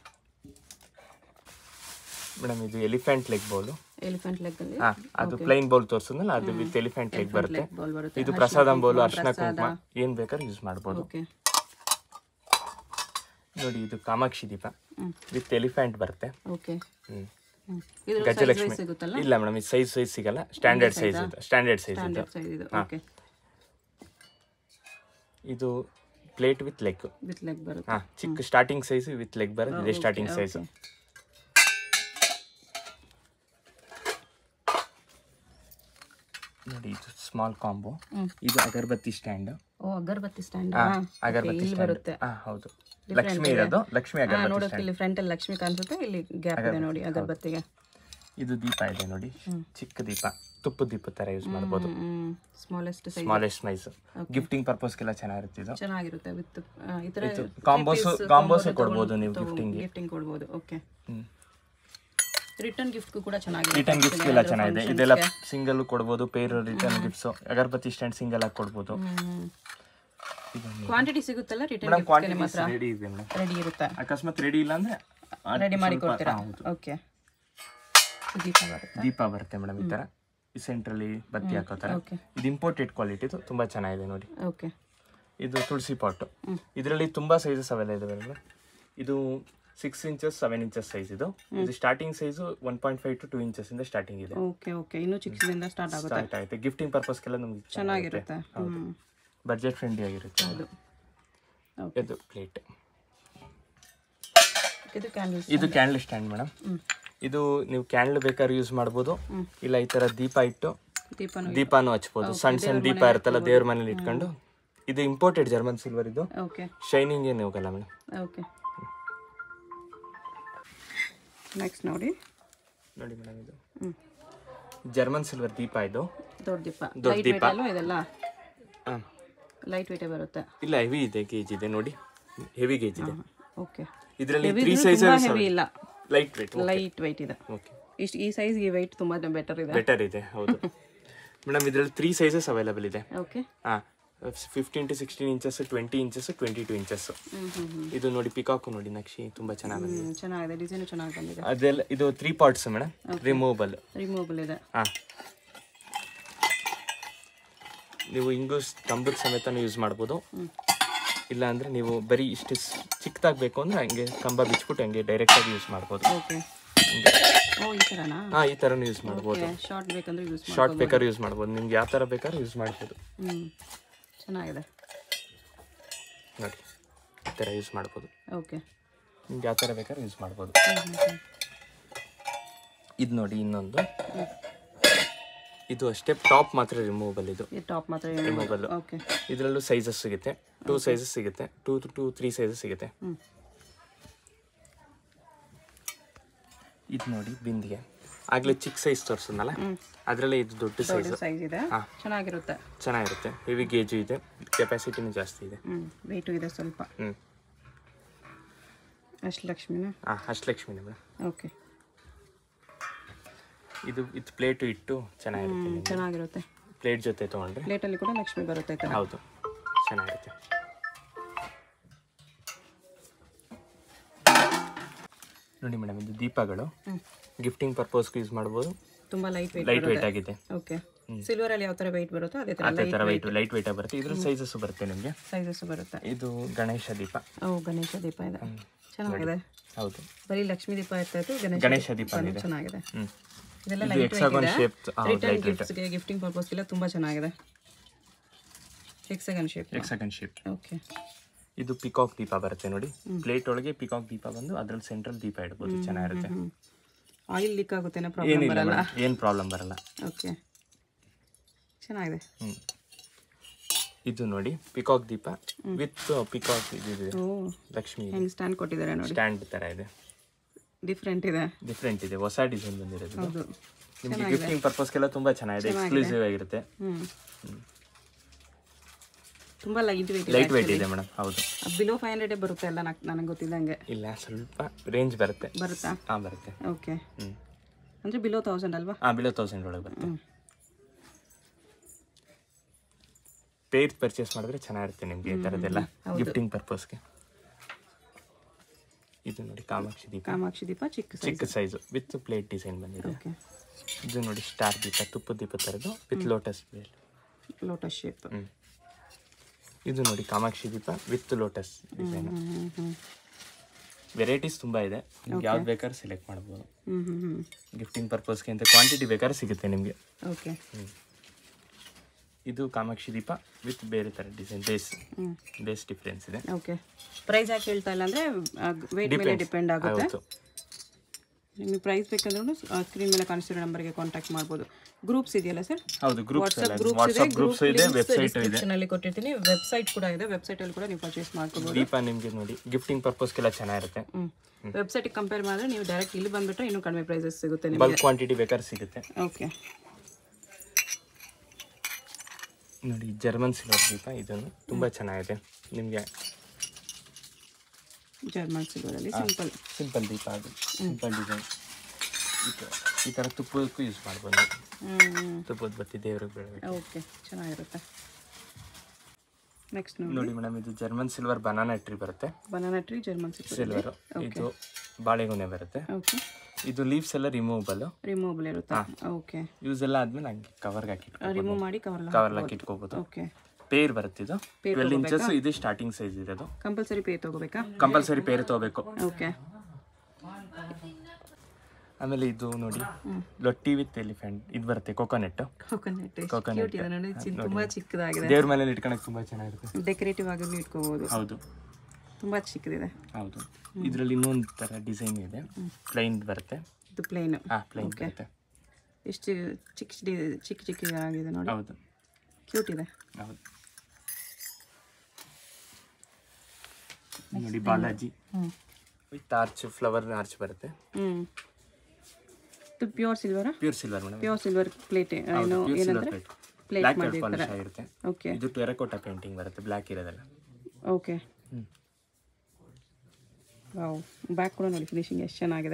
ಮೇಡಮ್ ಇದು ಎಲಿಫೆಂಟ್ ಲೆಗ್ ಬೌಲು ಎಲಿಫೆಂಟ್ ಲೆಗ್ಗಲ್ಲಿ ಹಾ ಅದು ಪ್ಲೈನ್ ಬೌಲ್ ತೋರಿಸಿದ್ನಲ್ಲ ಅದು ವಿತ್ ಎಲಿಫೆಂಟ್ ಲೆಗ್ ಬರುತ್ತೆ ಬಾಲ್ ಬರುತ್ತೆ ಇದು ಪ್ರಸಾದಂ ಬೌಲು ಅರ್ಶಿನ ಕುಂಕುಮ ಏನ್ ಬೇಕಾದ್ರೆ ಯೂಸ್ ಮಾಡ್ಬೋದು ಓಕೆ ನೋಡಿ ಇದು ಕಾಮಾಕ್ಷಿ ದೀಪ ವಿತ್ ಎಲಿಫೆಂಟ್ ಬರುತ್ತೆ ಓಕೆ ಹ್ಮ್ ಇದು ಗಜಲಕ್ಷ್ಮಿ ಸಿಗುತ್ತಲ್ಲ ಇಲ್ಲ ಮೇಡಮ್ ಇದು ಸೈಜ್ ಸೈಜ್ ಸಿಗಲ್ಲ ಸ್ಟ್ಯಾಂಡರ್ಡ್ ಸೈಜ್ ಇದು ಸ್ಟ್ಯಾಂಡರ್ಡ್ ಸೈಜ್ ಇದು ಸ್ಟ್ಯಾಂಡರ್ಡ್ ಸೈಜ್ ಇದು ಓಕೆ ಇದು plate with leg with leg ಬರುತ್ತೆ ಹಾ ಚಿಕ್ಕ ಸ್ಟಾರ್ಟಿಂಗ್ ಸೈಜ್ ವಿತ್ ಲೆಗ್ ಬರುತ್ತೆ ಇದೆ ಸ್ಟಾರ್ಟಿಂಗ್ ಸೈಜ್ okay. ನೋಡಿ ಇದು ಸ್ಮಾಲ್ ಕಾಂಬೋ ಹ್ಮ್. ಇದು ಅಗರಬತ್ತಿ ಸ್ಟ್ಯಾಂಡ್ ಓ ಅಗರಬತ್ತಿ ಸ್ಟ್ಯಾಂಡ್ ಅಗರಬತ್ತಿ ಇಲ್ಲಿ ಸ್ಟ್ಯಾಂಡ್ ಬರುತ್ತೆ ಹಾ ಹೌದು ಲಕ್ಷ್ಮಿ ಇರೋದು ಲಕ್ಷ್ಮಿ ಹಾ ಅಗರಬತ್ತಿ ನೋಡೋಕೆ ಇಲ್ಲಿ ಫ್ರಂಟ್ ಅಲ್ಲಿ ಲಕ್ಷ್ಮಿ ಕಾಣಿಸುತ್ತೆ ಇಲ್ಲಿ ಗ್ಯಾಪ್ ಇದೆ ನೋಡಿ ಅಗರಬತ್ತಿಗೆ ಇದು ದೀಪ ಇದೆ ನೋಡಿ ಚಿಕ್ಕ ದೀಪ ತುಪ್ಪದ ದೀಪ ತರ ಯೂಸ್ ಮಾಡ್ಬೋದು ಸ್ಮಾಲೆಸ್ಟ್ ಸೈಜ್ ಸ್ಮಾಲೆಸ್ಟ್ ಮೈಸ್ ಗಿಫ್ಟಿಂಗ್ ಪರ್ಪಸ್ಗೆಲ್ಲ ಚೆನ್ನಾಗಿರುತ್ತೆ ಇದು ಚೆನ್ನಾಗಿರುತ್ತೆ ವಿತ್ ಈ ತರ ಕಾಂಬೋಸ್ ಕಾಂಬೋಸ್ ಕೊಡ್ಬೋದು ನೀವು ಗಿಫ್ಟಿಂಗ್ ಗಿಫ್ಟಿಂಗ್ ಕೊಡ್ಬೋದು ಓಕೆ ಹ್ಮ್. ರಿಟರ್ನ್ ಗಿಫ್ಟ್ ಕೂಡ ಚೆನ್ನಾಗಿದೆ ರಿಟರ್ನ್ ಗಿಫ್ಟ್ಸ್ ಎಲ್ಲ ಚೆನ್ನಾಗಿದೆ ಇದೆಲ್ಲ ಸಿಂಗಲ್ ಕೊಡ್ಬೋದು ಪೇರ್ ರಿಟರ್ನ್ ಗಿಫ್ಟ್ಸ್ ಅಗರಬತ್ತಿ ಸ್ಟ್ಯಾಂಡ್ ಸಿಂಗಲ್ ಆಗಿ ಕೊಡ್ಬೋದು ಕ್ವಾಂಟಿಟಿ ಸಿಗುತ್ತಲ್ಲ ರಿಟರ್ನ್ ಮೇಡಮ್ ಕ್ವಾಂಟಿಟಿ ರೆಡಿ ಇದೆ ಮೇಡಮ್ ರೆಡಿ ಇರುತ್ತೆ ಅಕಸ್ಮಾತ್ ರೆಡಿ ಇಲ್ಲ ಅಂದ್ರೆ ಆ ರೆಡಿ ಮಾಡಿ ಸ್ವಲ್ಪ- ಕೊಡ್ತೀರಾ ಹಾ, ಹೌದು ಓಕೆ ದೀಪ ಬರುತ್ತೆ ದೀಪ ಬರುತ್ತೆ ಮೇಡಮ್ ಈ ತರ ಈ ಸೆಂಟ್ರಲ್ಲಿ ಬತ್ತಿ ಹಾಕೋ ತರ ಓಕೆ ಇದು ಇಂಪೋರ್ಟೆಡ್ ಕ್ವಾಲಿಟಿದು ತುಂಬಾ ಚೆನ್ನಾಗಿದೆ ನೋಡಿ ಓಕೆ ಇದು ತುಳಸಿ ಪಾಟ್ ಇದರಲ್ಲಿ ತುಂಬಾ ಸೈಜಸ್ ಅವೆಲ್ಲ ಇದೆ ಇದು six inches seven inches size ಇದು ಇದು starting size one point five to two inches ಇಂದ ಸ್ಟಾರ್ಟಿಂಗ್ ಇದೆ ಓಕೆ ಓಕೆ ಇನ್ನೂ ಚಿಕ್ಕದಿಂದ ಸ್ಟಾರ್ಟ್ ಆಗುತ್ತೆ ಸ್ಟಾರ್ಟ್ ಆಗುತ್ತೆ ಗಿಫ್ಟಿಂಗ್ ಪರ್ಪಸ್ಗೆಲ್ಲ ನಮ್ಗೆ ಚೆನ್ನಾಗಿರುತ್ತೆ ಹ್ಮ್ ಬಜೆಟ್ ಫ್ರೆಂಡ್ಲಿ ಆಗಿರುತ್ತೆ ಹೌದು ಇದು ಪ್ಲೇಟ್ ಇದು ಕ್ಯಾಂಡಲ್ಸ್ ಇದು ಕ್ಯಾಂಡಲ್ ಸ್ಟ್ಯಾಂಡ್ ಮೇಡಮ್ ಇದು ನೀವು ಕ್ಯಾಂಡಲ್ ಬೇಕಾದ್ರೆ ಯೂಸ್ ಮಾಡ್ಬೋದು ಇಲ್ಲ ಈ ತರ ದೀಪ ಇಟ್ಟು ದೀಪನು ದೀಪಾನು ಹಚ್ಬೋದು ಸಣ್ಣ ಸಣ್ಣ ದೀಪ ಇರುತ್ತಲ್ಲ ದೇವ್ರ ಮನೇಲಿ ಇಟ್ಕೊಂಡು ಇದು ಇಂಪೋರ್ಟೆಡ್ ಜರ್ಮನ್ ಸಿಲ್ವರ್ ಇದು ಓಕೆ ಶೈನಿಂಗ್ ಏನು ಹೋಗಲ್ಲ ಮೇಡಮ್ ಓಕೆ ನೆಕ್ಸ್ಟ್ ನೋಡಿ ನೋಡಿ ಮೇಡಮ್ ಇದು ಹ್ಮ್ ಜರ್ಮನ್ ಸಿಲ್ವರ್ ದೀಪ ಇದು ದೊಡ್ಡ ದೀಪ ದೊಡ್ಡ ಲೈಟ್ ದೀಪ. ವೇಟ್ ಅಲ್ವಾ ಇದೆಲ್ಲ ಆ, ಲೈಟ್ ವೇಟೇ ಬರುತ್ತೆ ಇಲ್ಲ ಹೆವಿ ಇದೆ ಗೇಜ್ ಇದೆ ನೋಡಿ ಹೆವಿ ಗೇಜ್ ಇದೆ ಓಕೆ ಇದರಲ್ಲಿ Heavy ತ್ರೀ ಇದ್ರೂ ಸೈಜ್ ತುಂಬಾ ಹೆವಿ ಇಲ್ಲ ಲೈಟ್ ವೇಟ್ ಲೈಟ್ ವೆಯ್ಟ್ ಇದೆ ಓಕೆ ಇಷ್ಟು ಈ ಸೈಜ್ಗೆ ವೆಯ್ಟ್ ತುಂಬಾ ಬೆಟರ್ ಇದೆ ಬೆಟರ್ ಇದೆ ಹೌದು ಮೇಡಮ್ ಇದರಲ್ಲಿ ತ್ರೀ ಸೈಜಸ್ ಅವೈಲಬಲ್ ಇದೆ ಓಕೆ ಹಾಂ fifteen to sixteen inches twenty inches twenty two inches hmm hmm ಹ್ಮ್ ಇದು ನೋಡಿ ಪಿಕಾಕು ನೋಡಿ ನಕ್ಷಿ ತುಂಬಾ ಚೆನ್ನಾಗಿ ಬಂದಿದೆ ಹ್ಮ್, ಚೆನ್ನಾಗಿದೆ ಡಿಸೈನು ಚೆನ್ನಾಗಿ ಬಂದಿದೆ ಅದೆಲ್ಲ ಇದು three parts madam removable removable ಇದೆ ಹಾಂ ನೀವು ಹಿಂಗೂ ಕಂಬದ ಸಮೇತನೂ ಯೂಸ್ ಮಾಡ್ಬೋದು ಇಲ್ಲ ಅಂದರೆ ನೀವು ಬರೀ ಇಷ್ಟು ಚಿಕ್ಕದಾಗಿ ಬೇಕು ಅಂದರೆ ಹಂಗೆ ಕಂಬ ಬಿಚ್ಬಿಟ್ಟು ಹಂಗೆ ಡೈರೆಕ್ಟಾಗಿ ಯೂಸ್ ಮಾಡ್ಬೋದು ಓಕೆ ಓ ಈ ಥರನಾ ಹಾಂ ಈ ಥರನೂ ಯೂಸ್ ಮಾಡ್ಬೋದು ಓಕೆ ಶಾರ್ಟ್ ಬೇಕಂದ್ರೆ ಯೂಸ್ ಮಾಡಿ ಶಾರ್ಟ್ ಬೇಕಾದ್ರೆ ಯೂಸ್ ಮಾಡ್ಬೋದು ನಿಮ್ಗೆ ಯಾವ ಥರ ಬೇಕಾದ್ರೂ ಯೂಸ್ ಮಾಡ್ಬೋದು ಹ್ಞೂ ಚೆನ್ನಾಗಿದೆ ನೋಡಿ ಈ ಥರ ಯೂಸ್ ಮಾಡ್ಬೋದು ಓಕೆ ನಿಮ್ಗೆ ಯಾವ ಥರ ಬೇಕಾದ್ರೂ ಯೂಸ್ ಮಾಡ್ಬೋದು ಇದು ನೋಡಿ ಇನ್ನೊಂದು ಇದು ಅಷ್ಟೇ ಟಾಪ್ ಮಾತ್ರ ರಿಮೂವಬಲ್ ಇದು ಈ ಟಾಪ್ ಮಾತ್ರ ರಿಮೂವಬಲ್ ಓಕೆ ಇದರಲ್ಲೂ ಸೈಜಸ್ ಸಿಗುತ್ತೆ ಟೂ ಸೈಜಸ್ ಸಿಗುತ್ತೆ ಟೂ ಟು ತ್ರೀ ಸೈಜಸ್ ಸಿಗುತ್ತೆ ಹ್ಞೂ ಇದು ನೋಡಿ ಬಿಂದಿಗೆ ಆಗಲೇ ಚಿಕ್ಕ ಸೈಜ್ ತೋರಿಸಿದ್ನಲ್ಲ ಅದರಲ್ಲೇ ಇದು ದೊಡ್ಡ ಸೈಜ್ ದೊಡ್ಡ ಸೈಜ್ ಇದೆ ಹಾ. ಚೆನ್ನಾಗಿರುತ್ತೆ ಚೆನ್ನಾಗಿರುತ್ತೆ ಹೆವಿ ಗೇಜು ಇದೆ ಕೆಪಾಸಿಟಿನೂ ಜಾಸ್ತಿ ಇದೆ ಹ್ಞೂ ವೆಯ್ಟು ಇದೆ ಸ್ವಲ್ಪ ಹ್ಞೂ ಅಷ್ಟು ಲಕ್ಷ್ಮಿನ ಹಾಂ ಅಷ್ಟಲಕ್ಷ್ಮಿನೇ ಮೇಡಮ್ ಓಕೆ ಇದು ಇದು ಪ್ಲೇಟು ಇಟ್ಟು ಚೆನ್ನಾಗಿರುತ್ತೆ ಹ್ಞೂ ಚೆನ್ನಾಗಿರುತ್ತೆ ಪ್ಲೇಟ್ ಜೊತೆ ತೊಗೊಂಡ್ರೆ ಪ್ಲೇಟಲ್ಲಿ ಕೂಡ ಲಕ್ಷ್ಮಿ ಬರುತ್ತೆ ಈ ಥರ ಹೌದು ಚೆನ್ನಾಗಿರುತ್ತೆ ನೋಡಿ ಮೇಡಮ್ ಇದು ದೀಪಗಳು ಹ್ಞೂ ಗಿಫ್ಟಿಂಗ್ ಪರ್ಪಸ್ಗೆ ಯೂಸ್ ಮಾಡ್ಬೋದು ತುಂಬ ಲೈಟ್ ವೆಯ್ಟ್ ಲೈಟ್ ವೆಯ್ಟ್ ಆಗಿದೆ ಓಕೆ ಸಿಲ್ವರಲ್ಲಿ ಯಾವ ಥರ ವೆಯ್ಟ್ ಬರುತ್ತೋ ಅದೇ ಥರ ಅದೇ ಥರ ವೆಯ್ಟ್ ಲೈಟ್ ವೆಯ್ಟ್ ಬರುತ್ತೆ ಇದ್ರ ಸೈಜಸ್ ಬರುತ್ತೆ ನಿಮಗೆ ಸೈಜಸ್ ಬರುತ್ತೆ ಇದು ಗಣೇಶ ದೀಪ ಓ ಗಣೇಶ ದೀಪ ಇದೆ ಚೆನ್ನಾಗಿದೆ ಹೌದು ಬರೀ ಲಕ್ಷ್ಮಿ ದೀಪ ಇರ್ತಾ ಇತ್ತು ಗಣೇಶ ಗಣೇಶ ದೀಪ ದೀಪನೂ ಇದೆ ಚೆನ್ನಾಗಿದೆ ಹ್ಞೂ ಇದೆಲ್ಲ ಇದು ಲೈಟ್ hexagon shape, ಹೌದು, ರಿಟರ್ನ್ light weight. ಗಿಫ್ಟ್ಸ್ಗೆ ಗಿಫ್ಟಿಂಗ್ ಪರ್ಪಸ್ಗೆಲ್ಲ ತುಂಬ ಚೆನ್ನಾಗಿದೆ hexagon shape hexagon shape okay ಇದು ಪಿಕಾಕ್ ದೀಪ ಬರುತ್ತೆ ನೋಡಿ ಪ್ಲೇಟ್ ಒಳಗೆ ಪಿಕಾಕ್ ದೀಪ ಬಂದು ಅದ್ರಲ್ಲಿ ಸೆಂಟ್ರಲ್ ದೀಪ ಇಡ್ಬೋದು ಚೆನ್ನಾಗಿರುತ್ತೆ ಆಯಿಲ್ ಲೀಕ್ ಆಗುತ್ತೇನೋ ಪ್ರಾಬ್ಲಮ್ ಏನಿಲ್ಲ ಬರಲ್ಲ ಏನು ಪ್ರಾಬ್ಲಮ್ ಬರಲ್ಲ ಓಕೆ ಚೆನ್ನಾಗಿದೆ ಹ್ಮ್. ಇದು ನೋಡಿ ಪಿಕಾಕ್ ದೀಪ ವಿತ್ ಪಿಕಾಕ್ ಇದಿದೆ ಓ ಲಕ್ಷ್ಮಿ ಹೆಂಗೆ ಸ್ಟ್ಯಾಂಡ್ ಕೊಟ್ಟಿದ್ದಾರೆ ನೋಡಿ ಸ್ಟ್ಯಾಂಡ್ ತರ ಇದೆ ಡಿಫ್ರೆಂಟ್ ಇದೆ ಡಿಫ್ರೆಂಟ್ ಇದೆ ಹೊಸ ಡಿಸೈನ್ ಬಂದಿರೋದು ಇದು. ಹೌದು ನಿಮ್ಗೆ ಗಿಫ್ಟಿಂಗ್ ಪರ್ಪಸ್ಗೆಲ್ಲ ತುಂಬಾ ಚೆನ್ನಾಗಿದೆ ಎಕ್ಸ್ಕ್ಲೂಸಿವ್ ಆಗಿರುತ್ತೆ ಹ್ಞೂ ತುಂಬ ಲೈಟ್ ವೆಯ್ಟ್ ಲೈಟ್ ವೆಯ್ಟ್ ಇದೆ ಮೇಡಮ್ ಹೌದು ಬಿಲೋ ಫೈವ್ ಹಂಡ್ರೆಡೇ ಬರುತ್ತೆ ಎಲ್ಲ ನನಗೆ ಗೊತ್ತಿದ್ದಂಗೆ ಇಲ್ಲ ಸ್ವಲ್ಪ ರೇಂಜ್ ಬರುತ್ತೆ ಬರುತ್ತಾ ಹಾ ಬರುತ್ತೆ ಓಕೆ ಹ್ಮ್ ಅಂದರೆ ಬಿಲೋ ತೌಸಂಡ್ ಅಲ್ವಾ ಹಾ ಬಿಲೋ ತೌಸಂಡ್ ಒಳಗೆ ಬರುತ್ತೆ ಹ್ಞೂ ಪೇರ್ ಪರ್ಚೇಸ್ ಮಾಡಿದ್ರೆ ಚೆನ್ನಾಗಿರುತ್ತೆ ನಿಮಗೆ ಈ ಥರದ್ದೆಲ್ಲ ಗಿಫ್ಟಿಂಗ್ ಪರ್ಪಸ್ಗೆ ಇದು ನೋಡಿ ಕಾಮಾಕ್ಷಿ ದೀಪ ಕಾಮಾಕ್ಷಿ ದೀಪ ಚಿಕ್ಕ ಸೈಜ್ ಚಿಕ್ಕ ಸೈಜು ವಿತ್ ಪ್ಲೇಟ್ ಡಿಸೈನ್ ಬಂದಿದೆ ಓಕೆ ಇದು ನೋಡಿ ಸ್ಟಾರ್ ದೀಪ ತುಪ್ಪದ ದೀಪ ಥರದ್ದು ವಿತ್ ಲೋಟಸ್ ಬೇಲ್ ಲೋಟಸ್ ಶೇಪ್ ಹ್ಮ್. ಇದು ನೋಡಿ ಕಾಮಾಕ್ಷಿ ದೀಪ ವಿತ್ ಲೋಟಸ್ ಡಿಸೈನ್ ಹ್ಞೂ ಹ್ಞೂ ವೆರೈಟೀಸ್ ತುಂಬಾ ಇದೆ ನಿಮ್ಗೆ ಯಾವ್ದು ಬೇಕಾದ್ರೆ ಸೆಲೆಕ್ಟ್ ಮಾಡ್ಬೋದು ಹ್ಞೂ ಹ್ಞೂ ಹ್ಞೂ ಗಿಫ್ಟಿಂಗ್ ಪರ್ಪಸ್ಗೆ ಅಂತ ಕ್ವಾಂಟಿಟಿ ಬೇಕಾದ್ರೆ ಸಿಗುತ್ತೆ ನಿಮಗೆ ಓಕೆ ಇದು ಕಾಮಾಕ್ಷಿ ದೀಪ ವಿತ್ ಬೇರೆ ಥರ ಡಿಸೈನ್ ಬೇಸ್ ಹ್ಞೂ ಬೇಸ್ ಡಿಫ್ರೆನ್ಸ್ ಇದೆ ಓಕೆ ಪ್ರೈಸ್ ಯಾಕೆ ಹೇಳ್ತಾ ಇಲ್ಲ ಅಂದರೆ ವೆಯ್ಟ್ ಮೇಲೆ ಡಿಪೆಂಡ್ ಆಗುತ್ತೆ ಹೌದು ನಿಮಗೆ ಪ್ರೈಸ್ ಬೇಕಂದ್ರೂ ಸ್ಕ್ರೀನ್ ಮೇಲೆ ಕಾಣಿಸ್ತಿರೋ ನಂಬರ್ಗೆ ಕಾಂಟ್ಯಾಕ್ಟ್ ಮಾಡ್ಬೋದು ಗ್ರೂಪ್ಸ್ ಇದೆಯಲ್ಲ ಸರ್ ಹೌದು ಗ್ರೂಪ್ಸ್ ವಾಟ್ಸಪ್ ಎಲ್ಲ ಗ್ರೂಪ್ಸ್ ಇದೆ ವಾಟ್ಸಪ್ ಗ್ರೂಪ್ಸ್ ಇದೆ ವೆಬ್ಸೈಟ್ ಇದೆ ಡಿಸ್ಕ್ರಿಪ್ಷನ್ ಅಲ್ಲಿ ಕೊಟ್ಟಿರ್ತೀನಿ ವೆಬ್ಸೈಟ್ ಕೂಡ ಇದೆ ವೆಬ್ಸೈಟ್ ಅಲ್ಲಿ ಕೂಡ ನೀವು ಪರ್ಚೇಸ್ ಮಾಡ್ಕೋಬಹುದು ದೀಪ ನಿಮಗೆ ನೋಡಿ ಗಿಫ್ಟಿಂಗ್ ಪರ್ಪಸ್ಗೆಲ್ಲ ಚೆನ್ನಾಗಿರುತ್ತೆ ಹ್ಮ್ ವೆಬ್ಸೈಟ್ ಕಂಪೇರ್ ಮಾಡಿದ್ರೆ ನೀವು ಡೈರೆಕ್ಟ್ ಇಲ್ಲಿ ಬಂದ್ಬಿಟ್ರೆ ಇನ್ನೂ ಕಡಿಮೆ ಪ್ರೈಸಸ್ ಸಿಗುತ್ತೆ ನಿಮಗೆ ಬಲ್ಕ್ ಕ್ವಾಂಟಿಟಿ ಬೇಕಾದ್ರೆ ಸಿಗುತ್ತೆ ಓಕೆ ನೋಡಿ ಜರ್ಮನ್ ಸಿಲ್ವರ್ ದೀಪ ಇದನ್ನು ತುಂಬ ಚೆನ್ನಾಗಿದೆ ನಿಮಗೆ ಜರ್ಮನ್ ಸಿಲ್ವರ್ ಅಲ್ಲಿ ಸಿಂಪಲ್ ಸಿಂಪಲ್ ದೀಪ ಅದು ಸಿಂಪಲ್ ಡಿಸೈನ್ ಈ ಥರ ತುಪ್ಪಕ್ಕೂ ಯೂಸ್ ಮಾಡ್ಬೋದು ಹ್ಮ್ ತುಪ್ಪದ ಬತ್ತಿ ದೇವ್ರಿಗೆ ಬೆಳಗ್ಗೆ ಓಕೆ ಚೆನ್ನಾಗಿರುತ್ತೆ ನೆಕ್ಸ್ಟ್ ನೋಡಿ ನೋಡಿ ಮೇಡಮ್ ಇದು ಜರ್ಮನ್ ಸಿಲ್ವರ್ ಬನಾನಾ ಟ್ರೀ ಬರುತ್ತೆ banana tree German silver silver ಇದು ಬಾಳೆಗೊನೆ ಬರುತ್ತೆ ಓಕೆ ಇದು ಲೀವ್ಸ್ ಎಲ್ಲ ರಿಮೂವಬಲ್ ರಿಮೂವಬಲ್ ಇರುತ್ತೆ ಓಕೆ ಯೂಸ್ ಎಲ್ಲ ಆದ್ಮೇಲೆ ಹಂಗೆ ಕವರ್ಗೆ ಹಾಕಿ ರಿಮೂವ್ ಮಾಡಿ ಕವರ್ ಕವರ್ ಹಾಕಿ ಇಟ್ಕೋಬಹುದು ಓಕೆ ಪೇರ್ ಬರುತ್ತೆ ಇದು ಟ್ವೆಲ್ ಇಂಚಸ್ ಇದು ಸ್ಟಾರ್ಟಿಂಗ್ ಸೈಜ್ ಇರೋದು ಕಂಪಲ್ಸರಿ ಪೇ ತಗೋಬೇಕಾ ಕಂಪಲ್ಸರಿ ಪೇರ್ ತಗೋಬೇಕು ಓಕೆ ಆಮೇಲೆ ಇದು ನೋಡಿ ಲೊಟ್ಟಿ ವಿತ್ ಎಲಿಫೆಂಟ್ ಇದು ಬರುತ್ತೆ ಕೋಕೋನಟ್ ಕೋಕೋನಟ್ Coconut. ಕ್ಯೂಟ್ ಇದೆ ನೋಡಿ ಚಿನ್- ತುಂಬಾ ಚಿಕ್ಕದಾಗಿದೆ ದೇವ್ರ ಮೇಲೆ ಇಟ್ಕೊಳಕ್ ತುಂಬಾ ಚೆನ್ನಾಗಿರುತ್ತೆ ಡೆಕೋರೇಟಿವ್ ಆಗಿ ಇಟ್ಕೋಬಹುದು ಹೌದು ತುಂಬಾ ಚಿಕ್ಕದಿದೆ ಹೌದು ಇದರಲ್ಲಿ ಇನ್ನೊಂದು ತರ ಡಿಸೈನ್ ಇದೆ ಪ್ಲೈನ್ ಬರುತ್ತೆ ಇದು ಪ್ಲೇನ್ ಹಾ ಪ್ಲೈನ್ ಬರುತ್ತೆ ಎಷ್ಟು ಚಿಕ್ಕ ಚಿಕ್ಕ ಚಿಕ್ಕ ಚಿಕ್ಕ ಆಗಿದೆ ನೋಡಿ ಹೌದು ಕ್ಯೂಟ್ ಇದೆ ಹೌದು ನೋಡಿ ಬಾಲಾಜಿ ಹ್ಮ್ ವಿತ್ ಆರ್ಚ್ ಫ್ಲವರ್ ಆರ್ಚ್ ಬರುತ್ತೆ ಹ್ಮ್ ಇದು pure silver pure silver madam pure silver plate ಏನು ಪ್ಯೂರ್ ಸಿಲ್ವರ್ ಏನಂದ್ರೆ ಪ್ಲೇಟ್ ಪ್ಲೇಟ್ ಬ್ಲ್ಯಾಕ್ ಮಾಡಿರ್ತಾರೆ ಪಾಲಿಶ್ ಆಗಿರುತ್ತೆ ಓಕೆ ಇದು ಟೆರಕೋಟಾ ಪೇಂಟಿಂಗ್ ಬರುತ್ತೆ ಬ್ಲ್ಯಾಕ್ ಇರೋದಲ್ಲ ಓಕೆ ಹ್ಮ್. ವಾವ್ ಬ್ಯಾಕ್ ಕೂಡ ನೋಡಿ ಫಿನಿಶಿಂಗ್ ಎಷ್ಟು ಚೆನ್ನಾಗಿದೆ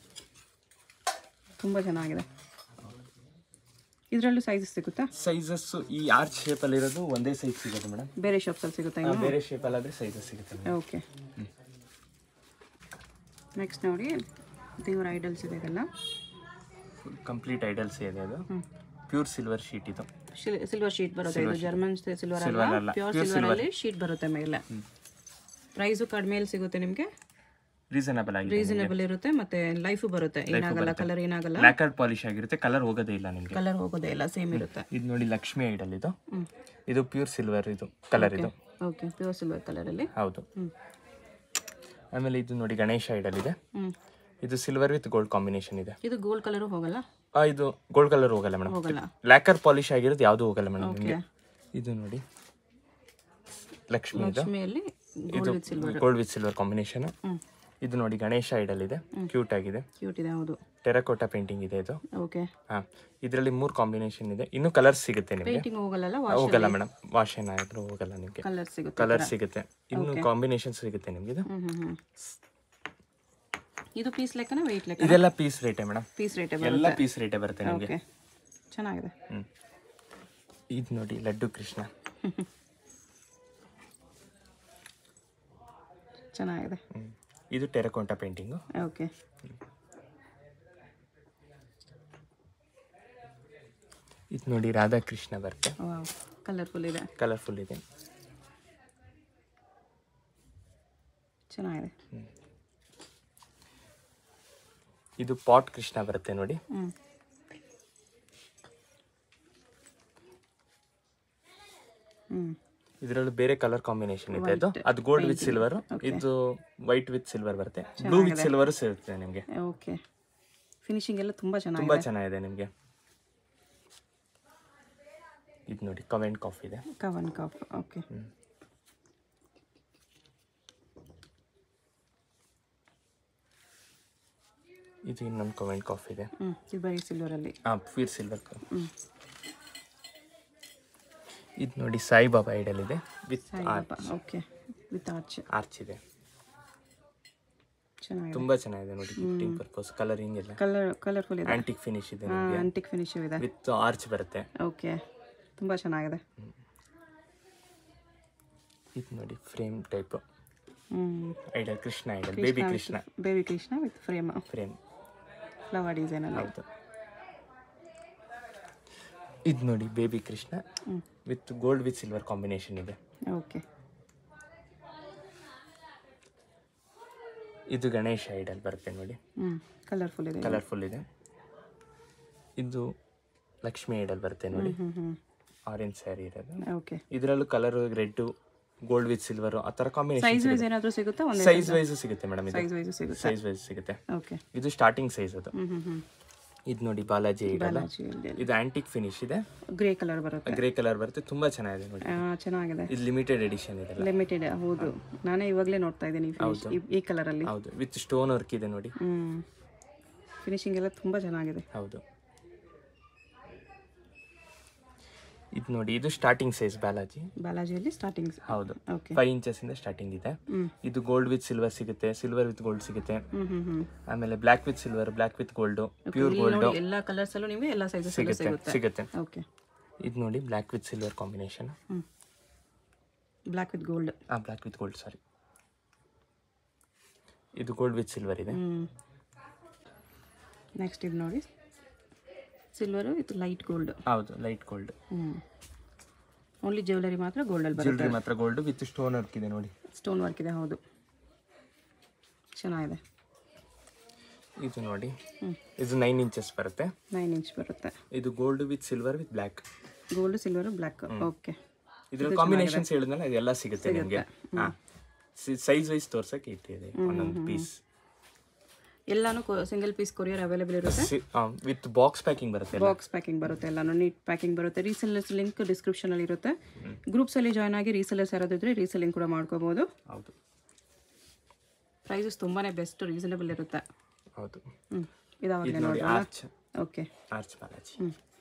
ತುಂಬ ಚೆನ್ನಾಗಿದೆ ಇದರಲ್ಲೂ ಸೈಜಸ್ ಸಿಗುತ್ತಾ ಸೈಜಸ್ ಈ ಆರ್ಚ್ ಶೇಪಲ್ಲಿ ಇರೋದು ಒಂದೇ ಸೈಜ್ ಸಿಗುತ್ತೆ ಮೇಡಮ್ ಬೇರೆ ಶಾಪ್ಸಲ್ಲಿ ಸಿಗುತ್ತಾ ಇನ್ನು ಬೇರೆ ಶೇಪಲ್ಲಿ ಆದರೆ ಸೈಜಸ್ ಸಿಗುತ್ತೆ madam. ಓಕೆ ನೆಕ್ಸ್ಟ್ ನೋಡಿ ದೇವರ ಐಡಲ್ಸ್ ಇದೆ ಇದೆಲ್ಲ ಫುಲ್ ಕಂಪ್ಲೀಟ್ ಐಡಲ್ಸ್ ಇದೆ ಅದು ಪ್ಯೂರ್ ಸಿಲ್ವರ್ ಶೀಟ್ ಇದು ಸಿಲ್ವರ್ ಶೀಟ್ ಬರುತ್ತೆ ಇದು ಜರ್ಮನ್ ಸಿಲ್ವರ್ Silver ಅಲ್ಲ ಅಲ್ಲ, ಪ್ಯೂರ್ ಸಿಲ್ವರ್ ಅಲ್ಲಿ ಶೀಟ್ ಬರುತ್ತೆ ಮೇಲೆ ಪ್ರೈಸು ಕಡಿಮೆಯಲ್ಲಿ ಸಿಗುತ್ತೆ ನಿಮಗೆ ರೀಸನಬಲ್ ಆಗಿದೆ ರೀಸನಬಲ್ ಇರುತ್ತೆ ಮತ್ತೆ ಲೈಫು ಬರುತ್ತೆ ಏನಾಗಲ್ಲ ಕಲರ್ ಏನಾಗಲ್ಲ ಬ್ಲ್ಯಾಕ್ ಕಾರ್ಡ್ ಪಾಲಿಶ್ ಆಗಿರುತ್ತೆ ಕಲರ್ ಹೋಗೋದೇ ಇಲ್ಲ ನಿಮಗೆ ಕಲರ್ ಹೋಗೋದೇ ಇಲ್ಲ ಸೇಮ್ ಇರುತ್ತೆ ಇದು ನೋಡಿ ಲಕ್ಷ್ಮಿ ಐಡಲ್ ಇದು ಇದು ಪ್ಯೂರ್ ಸಿಲ್ವರ್ ಇದು ಕಲರ್ ಇದು ಓಕೆ ಪ್ಯೂರ್ ಸಿಲ್ವರ್ ಕಲರಲ್ಲಿ ಹೌದು ಹ್ಮ್. ಆಮೇಲೆ ಇದು ನೋಡಿ ಗಣೇಶ ಐಡಲ್ ಇದೆ ಹ್ಞೂ ಇದು ಸಿಲ್ವರ್ ವಿತ್ ಗೋಲ್ಡ್ ಕಾಂಬಿನೇಷನ್ ಇದೆ ಇದು ಗೋಲ್ಡ್ ಕಲರು ಹೋಗಲ್ಲ ಆ, ಇದು ಗೋಲ್ಡ್ ಕಲರ್ ಹೋಗಲ್ಲ ಮೇಡಮ್ ಹೋಗಲ್ಲ ಲ್ಯಾಕರ್ ಪಾಲಿಶ್ ಆಗಿರೋದು ಯಾವುದು ಹೋಗಲ್ಲ ಮೇಡಮ್ ನಿಮಗೆ ಓಕೆ ಇದು ನೋಡಿ ಲಕ್ಷ್ಮಿ ಇದು ಲಕ್ಷ್ಮಿಯಲ್ಲಿ ಇದು gold with silver gold with silver combination ಹ್ಞೂ ಇದು ನೋಡಿ ಗಣೇಶ ಐಡಲ್ ಇದೆ ಕ್ಯೂಟ್ ಆಗಿದೆ ಕ್ಯೂಟ್ ಇದೆ ಹೌದು ಟೆರಕೋಟಾ ಪೇಂಟಿಂಗ್ ಇದೆ ಇದು ಓಕೆ ಹಾ ಇದರಲ್ಲಿ ಮೂರು ಕಾಂಬಿನೇಷನ್ ಇದೆ ಇನ್ನು ಕಲರ್ಸ್ ಸಿಗುತ್ತೆ ನಿಮಗೆ ಪೇಂಟಿಂಗ್ ಹೋಗಲ್ಲ ವಾಶ್ ಹೋಗಲ್ಲ ಮೇಡಮ್ ವಾಶ್ ಏನಾದ್ರೂ ಹೋಗಲ್ಲ ನಿಮಗೆ ಕಲರ್ ಸಿಗುತ್ತೆ ಕಲರ್ ಸಿಗುತ್ತೆ ಇನ್ನು ಕಾಂಬಿನೇಷನ್ ಸಿಗುತ್ತೆ ನಿಮಗೆ ಇದು ಹ್ಞೂ ಹ್ಞೂ ಹ್ಞೂ ಇದು ಪೀಸ್ ಲೆಕ್ಕನ ವೆಯ್ಟ್ ಲೆಕ್ಕ ಇದೆಲ್ಲ ಪೀಸ್ ರೇಟೇ ಮೇಡಮ್ ಪೀಸ್ ರೇಟೇ ಎಲ್ಲ ಪೀಸ್ ರೇಟೇ ಬರುತ್ತೆ ನಿಮಗೆ ಓಕೆ ಚೆನ್ನಾಗಿದೆ ಹ್ಮ್ ಇದು ನೋಡಿ ಲಡ್ಡು ಕೃಷ್ಣ ಚೆನ್ನಾಗಿದೆ ಹ್ಮ್. ಇದು ಟೆರಕೋಟಾ ಪೇಂಟಿಂಗು ಓಕೆ ಇದು ನೋಡಿ ರಾಧಾಕೃಷ್ಣ ಬರುತ್ತೆ ವಾವ್ ಕಲರ್ಫುಲ್ ಇದೆ ಕಲರ್ಫುಲ್ ಇದೆ ಚೆನ್ನಾಗಿದೆ ಇದು ಪಾಟ್ ಕೃಷ್ಣ ಬರುತ್ತೆ ನೋಡಿ ಹ್ಞೂ ಹ್ಞೂ ಇದರಲ್ಲೂ ಬೇರೆ ಕಲರ್ ಕಾಂಬಿನೇಷನ್ ಇದೆ ಅದು ಅದು ಗೋಲ್ಡ್ ವಿತ್ ಸಿಲ್ವರ್ ಇದು ವೈಟ್ ವಿತ್ ಸಿಲ್ವರ್ ಬರುತ್ತೆ ಬ್ಲೂ ವಿತ್ ಸಿಲ್ವರ್ ಸಿಗುತ್ತೆ ನಿಮಗೆ ಓಕೆ ಫಿನಿಶಿಂಗ್ ಎಲ್ಲ ತುಂಬ ಚೆನ್ನಾಗಿದೆ ತುಂಬಾ ಚೆನ್ನಾಗಿದೆ ನಿಮಗೆ ಇದು ನೋಡಿ ಕವೆಂಟ್ ಕಾಫಿ ಇದೆ ಕವನ್ ಕಾಫ್ ಓಕೆ ಇದು ಇನ್ನೊಂದು ಕವೆಂಟ್ ಕಾಫಿ ಇದೆ ಹ್ಞೂ ಇದು ಬರೀ ಸಿಲ್ವರಲ್ಲಿ ಹಾಂ ಫೀರ್ ಸಿಲ್ವರ್ ಹ್ಞೂ ಇದು ನೋಡಿ ಸಾಯಿಬಾಬಾ ಐಡಲ್ ಇದೆ with Saibaba okay with arch arch ಇದೆ ಚೆನ್ನಾಗಿದೆ ತುಂಬಾ ಚೆನ್ನಾಗಿದೆ ನೋಡಿ ಗಿಫ್ಟಿಂಗ್ ಪರ್ಪಸ್ ಕಲರಿಂಗ್ ಎಲ್ಲ ಕಲರ್ ಕಲರ್ಫುಲ್ ಇದೆ ಆಂಟಿಕ್ ಫಿನಿಶ್ ಇದೆ ನಿಮಗೆ ಆಂಟಿಕ್ ಫಿನಿಶು ಇದೆ ವಿತ್ ಆರ್ಚ್ ಬರುತ್ತೆ ಓಕೆ ತುಂಬ ಚೆನ್ನಾಗಿದೆ ಇದು ನೋಡಿ ಫ್ರೇಮ್ ಟೈಪ್ ಹ್ಞೂ idol Krishna idol baby Krishna baby Krishna with frame frame flower ಡಿಸೈನಲ್ಲಿ ಹೌದು ಇದು ನೋಡಿ baby Krishna with gold with silver combination ಇದೆ ಓಕೆ ಇದು ಗಣೇಶ ಐಡಲ್ ಬರುತ್ತೆ ನೋಡಿ ಹ್ಞೂ ಕಲರ್ಫುಲ್ ಇದೆ ಕಲರ್ಫುಲ್ ಇದೆ ಇದು ಲಕ್ಷ್ಮಿ ಐಡಲ್ ಬರುತ್ತೆ ನೋಡಿ ಹ್ಞೂ ಹ್ಞೂ ಆರೆಂಜ್ ಸ್ಯಾರಿ ಇರೋದು ಓಕೆ ಇದರಲ್ಲೂ colour red gold with silver ಆ ಥರ ಕಾಂಬಿನೇಷನ್ ಸೈಜ್ ವೈಸ್ ಏನಾದರೂ ಸಿಗುತ್ತಾ ಒಂದೇ ಸೈಜ್ ವೈಸ್ ಸಿಗುತ್ತೆ ಮೇಡಮ್ ಇದು ಸೈಜ್ ವೈಸ್ ಸಿಗುತ್ತೆ ಸೈಜ್ ವೈಸ್ ಸಿಗುತ್ತೆ ಓಕೆ ಇದು ಸ್ಟಾರ್ಟಿಂಗ್ ಸೈಜ್ ಅದು ಹ್ಞೂ ಹ್ಞೂ ಹ್ಞೂ ಇದು ನೋಡಿ ಬಾಲಾಜಿ ಐಡಲ್ ಬಾಲಾಜಿ ಇದು ಆಂಟಿಕ್ ಫಿನಿಶ್ ಇದೆ ಗ್ರೇ ಕಲರ್ ಬರುತ್ತೆ ಗ್ರೇ ಕಲರ್ ಬರುತ್ತೆ ತುಂಬಾ ಚೆನ್ನಾಗಿದೆ ನೋಡಿ ಆ, ಚೆನ್ನಾಗಿದೆ ಇದು ಲಿಮಿಟೆಡ್ ಎಡಿಷನ್ ಇದೆ ಲಿಮಿಟೆಡ್ ಹೌದು ನಾನೇ ಇವಾಗಲೇ ನೋಡ್ತಾ ಇದ್ದೀನಿ ಈ finish. ಈ- ಈ ಕಲರಲ್ಲಿ ಹೌದು ವಿತ್ ಸ್ಟೋನ್ ವರ್ಕ್ ಇದೆ ನೋಡಿ ಹ್ಞೂ ಫಿನಿಶಿಂಗ್ ಎಲ್ಲ ತುಂಬ ಚೆನ್ನಾಗಿದೆ ಹೌದು ಇದು ನೋಡಿ ಇದು ಸ್ಟಾರ್ಟಿಂಗ್ ಸೈಜ್ ಬಾಲಾಜಿ ಬಾಲಾಜಿಯಲ್ಲಿ ಸ್ಟಾರ್ಟಿಂಗ್ಸ್ ಹೌದು ಓಕೆ ಫೈವ್ ಇಂಚಸ್ ಇಂದ ಸ್ಟಾರ್ಟಿಂಗ್ ಇದೆ ಹ್ಮ್. ಇದು ಗೋಲ್ಡ್ ವಿತ್ ಸಿಲ್ವರ್ ಸಿಗುತ್ತೆ ಸಿಲ್ವರ್ ವಿತ್ ಗೋಲ್ಡ್ ಸಿಗುತ್ತೆ ಹ್ಞೂ ಹ್ಞೂ ಹ್ಞೂ ಆಮೇಲೆ black with silver black with gold pure gold ನೋಡಿ ಎಲ್ಲ ಕಲರ್ಸಲ್ಲೂ ನಿಮಗೆ ಎಲ್ಲ ಸೈಜಸ್ ಸಿಗುತ್ತೆ ಸಿಗುತ್ತೆ ಸಿಗುತ್ತೆ ಓಕೆ ಇದು ನೋಡಿ ಬ್ಲ್ಯಾಕ್ ವಿತ್ ಸಿಲ್ವರ್ ಕಾಂಬಿನೇಷನ್ ಹ್ಞೂ ಬ್ಲ್ಯಾಕ್ ವಿತ್ ಗೋಲ್ಡ್ ಆ ಬ್ಲ್ಯಾಕ್ ವಿತ್ ಗೋಲ್ಡ್ ಸಾರಿ ಇದು ಗೋಲ್ಡ್ ವಿತ್ ಸಿಲ್ವರ್ ಇದೆ ಹ್ಞೂ ನೆಕ್ಸ್ಟ್ ಇದು ನೋಡಿ ಸಿಲ್ವರು ವಿತ್ ಲೈಟ್ ಗೋಲ್ಡ್ ಹೌದು ಲೈಟ್ ಗೋಲ್ಡ್ ಹ್ಞೂ ಓನ್ಲಿ ಜ್ಯುವೆಲರಿ ಮಾತ್ರ ಗೋಲ್ಡಲ್ಲಿ ಬರುತ್ತೆ ಜ್ಯುವೆಲ್ರಿ ಮಾತ್ರ ಗೋಲ್ಡ್ ವಿತ್ ಸ್ಟೋನ್ ವರ್ಕ್ ಇದೆ ನೋಡಿ ಸ್ಟೋನ್ ವರ್ಕ್ ಇದೆ ಹೌದು ಚೆನ್ನಾಗಿದೆ ಇದು ನೋಡಿ ಹ್ಞೂ ಇದು ನೈನ್ ಇಂಚಸ್ ಬರುತ್ತೆ ನೈನ್ ಇಂಚ್ ಬರುತ್ತೆ ಇದು gold with silver with black gold silver black okay ಇದ್ರ ಕಾಂಬಿನೇಷನ್ಸ್ ಹೇಳಿದ್ಮೇಲೆ ಅದೆಲ್ಲ ಸಿಗುತ್ತೆ ನಿಮಗೆ ಹಾಂ ಸೈಜ್ ವೈಸ್ ತೋರ್ಸಕ್ಕೆ ಇಟ್ಟಿದೆ ಒಂದೊಂದು ಪೀಸ್ ಎಲ್ಲಾನು ಸಿಂಗಲ್ ಪೀಸ್ ಕೊರಿಯರ್ ಅವೈಲೇಬಲ್ ಇರುತ್ತೆ ವಿತ್ ಬಾಕ್ಸ್ ಪ್ಯಾಕಿಂಗ್ ಬರುತ್ತೆ ಬಾಕ್ಸ್ ಪ್ಯಾಕಿಂಗ್ ಬರುತ್ತೆ ಎಲ್ಲಾನು ನೀಟ್ ಪ್ಯಾಕಿಂಗ್ ಬರುತ್ತೆ ರೀಸೆಲ್ಲರ್ಸ್ ಲಿಂಕ್ ಡಿಸ್ಕ್ರಿಪ್ಷನಲ್ಲಿ ಇರುತ್ತೆ ಗ್ರೂಪ್ಸಲ್ಲಿ ಜಾಯ್ನ್ ಆಗಿ ರೀಸೆಲ್ಲರ್ಸ್ ಯಾರಾದಿದ್ರೆ ರೀಸೆಲ್ಲಿಂಗ್ ಕೂಡ ಮಾಡ್ಕೋಬೋದು ಹೌದು ಪ್ರೈಸಸ್ ತುಂಬಾ ಬೆಸ್ಟ್ ರೀಸನಬಲ್ ಇರುತ್ತೆ ಹೌದು ಹ್ಞೂ ಇದಾವಾಗಲೇ ಇದು ನೋಡಿ ನೋಡೋಣ ಆರ್ಚ್ ಓಕೆ ಆರ್ಚ್ ಬಾಲಾಜಿ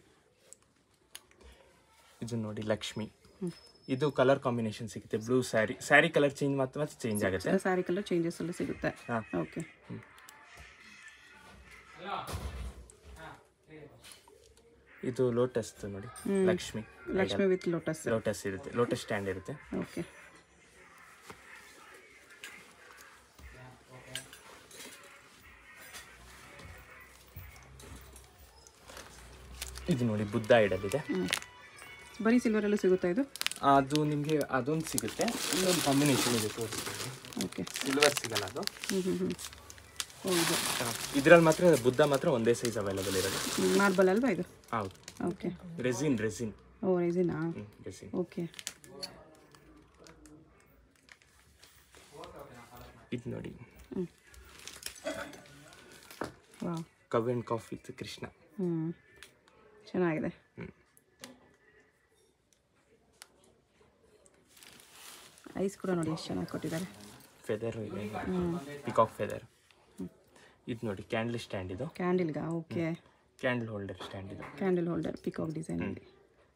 ಇದು ನೋಡಿ ಲಕ್ಷ್ಮಿ ಇದು ಕಲರ್ ಕಾಂಬಿನೇಷನ್ ಸಿಗುತ್ತೆ blue sari sari colour change ಮಾತ್ರ ಮತ್ತೆ ಚೇಂಜ್ ಆಗುತ್ತೆ ಸ್ಯಾರಿ ಕಲರ್ ಚೇಂಜಸ್ ಎಲ್ಲ ಸಿಗುತ್ತೆ ಹಾ. ಓಕೆ ಇದು ಲೋಟಸ್ ನೋಡಿ Lakshmi Lakshmi with lotus lotus ಇರುತ್ತೆ ಲೋಟಸ್ ಸ್ಟ್ಯಾಂಡ್ ಇರುತ್ತೆ ಓಕೆ ಇದು ನೋಡಿ ಬುದ್ಧ ಐಡಲ್ ಇದೆ ಹ್ಞೂ ಬರೀ ಸಿಲ್ವರಲ್ಲೂ ಸಿಗುತ್ತಾ ಇದು ಅದು ನಿಮಗೆ ಅದೊಂದು ಸಿಗುತ್ತೆ ಇನ್ನೊಂದು ಕಾಂಬಿನೇಷನ್ ಇದೆ ತೋರಿಸ್ತೀನಿ ಓಕೆ ಸಿಲ್ವರ್ ಸಿಗಲ್ಲ ಅದು ಹ್ಞೂ ಹ್ಞೂ ಹ್ಞೂ ಹೌದು ಇದರಲ್ಲಿ ಮಾತ್ರ ಬುದ್ಧ ಮಾತ್ರ ಒಂದೇ ಸೈಜ್ ಅವೈಲೇಬಲ್ ಇರೋದು ಮಾರ್ಬಲ್ ಅಲ್ವಾ ಇದು ಹೌದು ಓಕೆ ರೆಸಿನ್ ರೆಸಿನ್ ಓ ರೆಸಿನಾ ರೆಸಿನ್ ಓಕೆ ಇದು ನೋಡಿ ವಾ cow and calf with Krishna ಹ್ಞೂ ಚೆನ್ನಾಗಿದೆ ಐಸ್ ಕೂಡ ನೋಡಿ ಎಷ್ಟು ಚೆನ್ನಾಗಿ ಕೊಟ್ಟಿದ್ದಾರೆ ಫೆದರ್ ಇದೆ ಪಿಕಾಕ್ ಫೆದರ್ ಇದು ನೋಡಿ ಕ್ಯಾಂಡಲ್ ಸ್ಟ್ಯಾಂಡ್ ಇದು ಕ್ಯಾಂಡಲ್ಗಾ ಓಕೆ ಕ್ಯಾಂಡಲ್ ಹೋಲ್ಡರ್ ಸ್ಟ್ಯಾಂಡ್ ಇದು ಕ್ಯಾಂಡಲ್ ಹೋಲ್ಡರ್ ಪಿಕಾಕ್ ಡಿಸೈನ್ ಇದೆ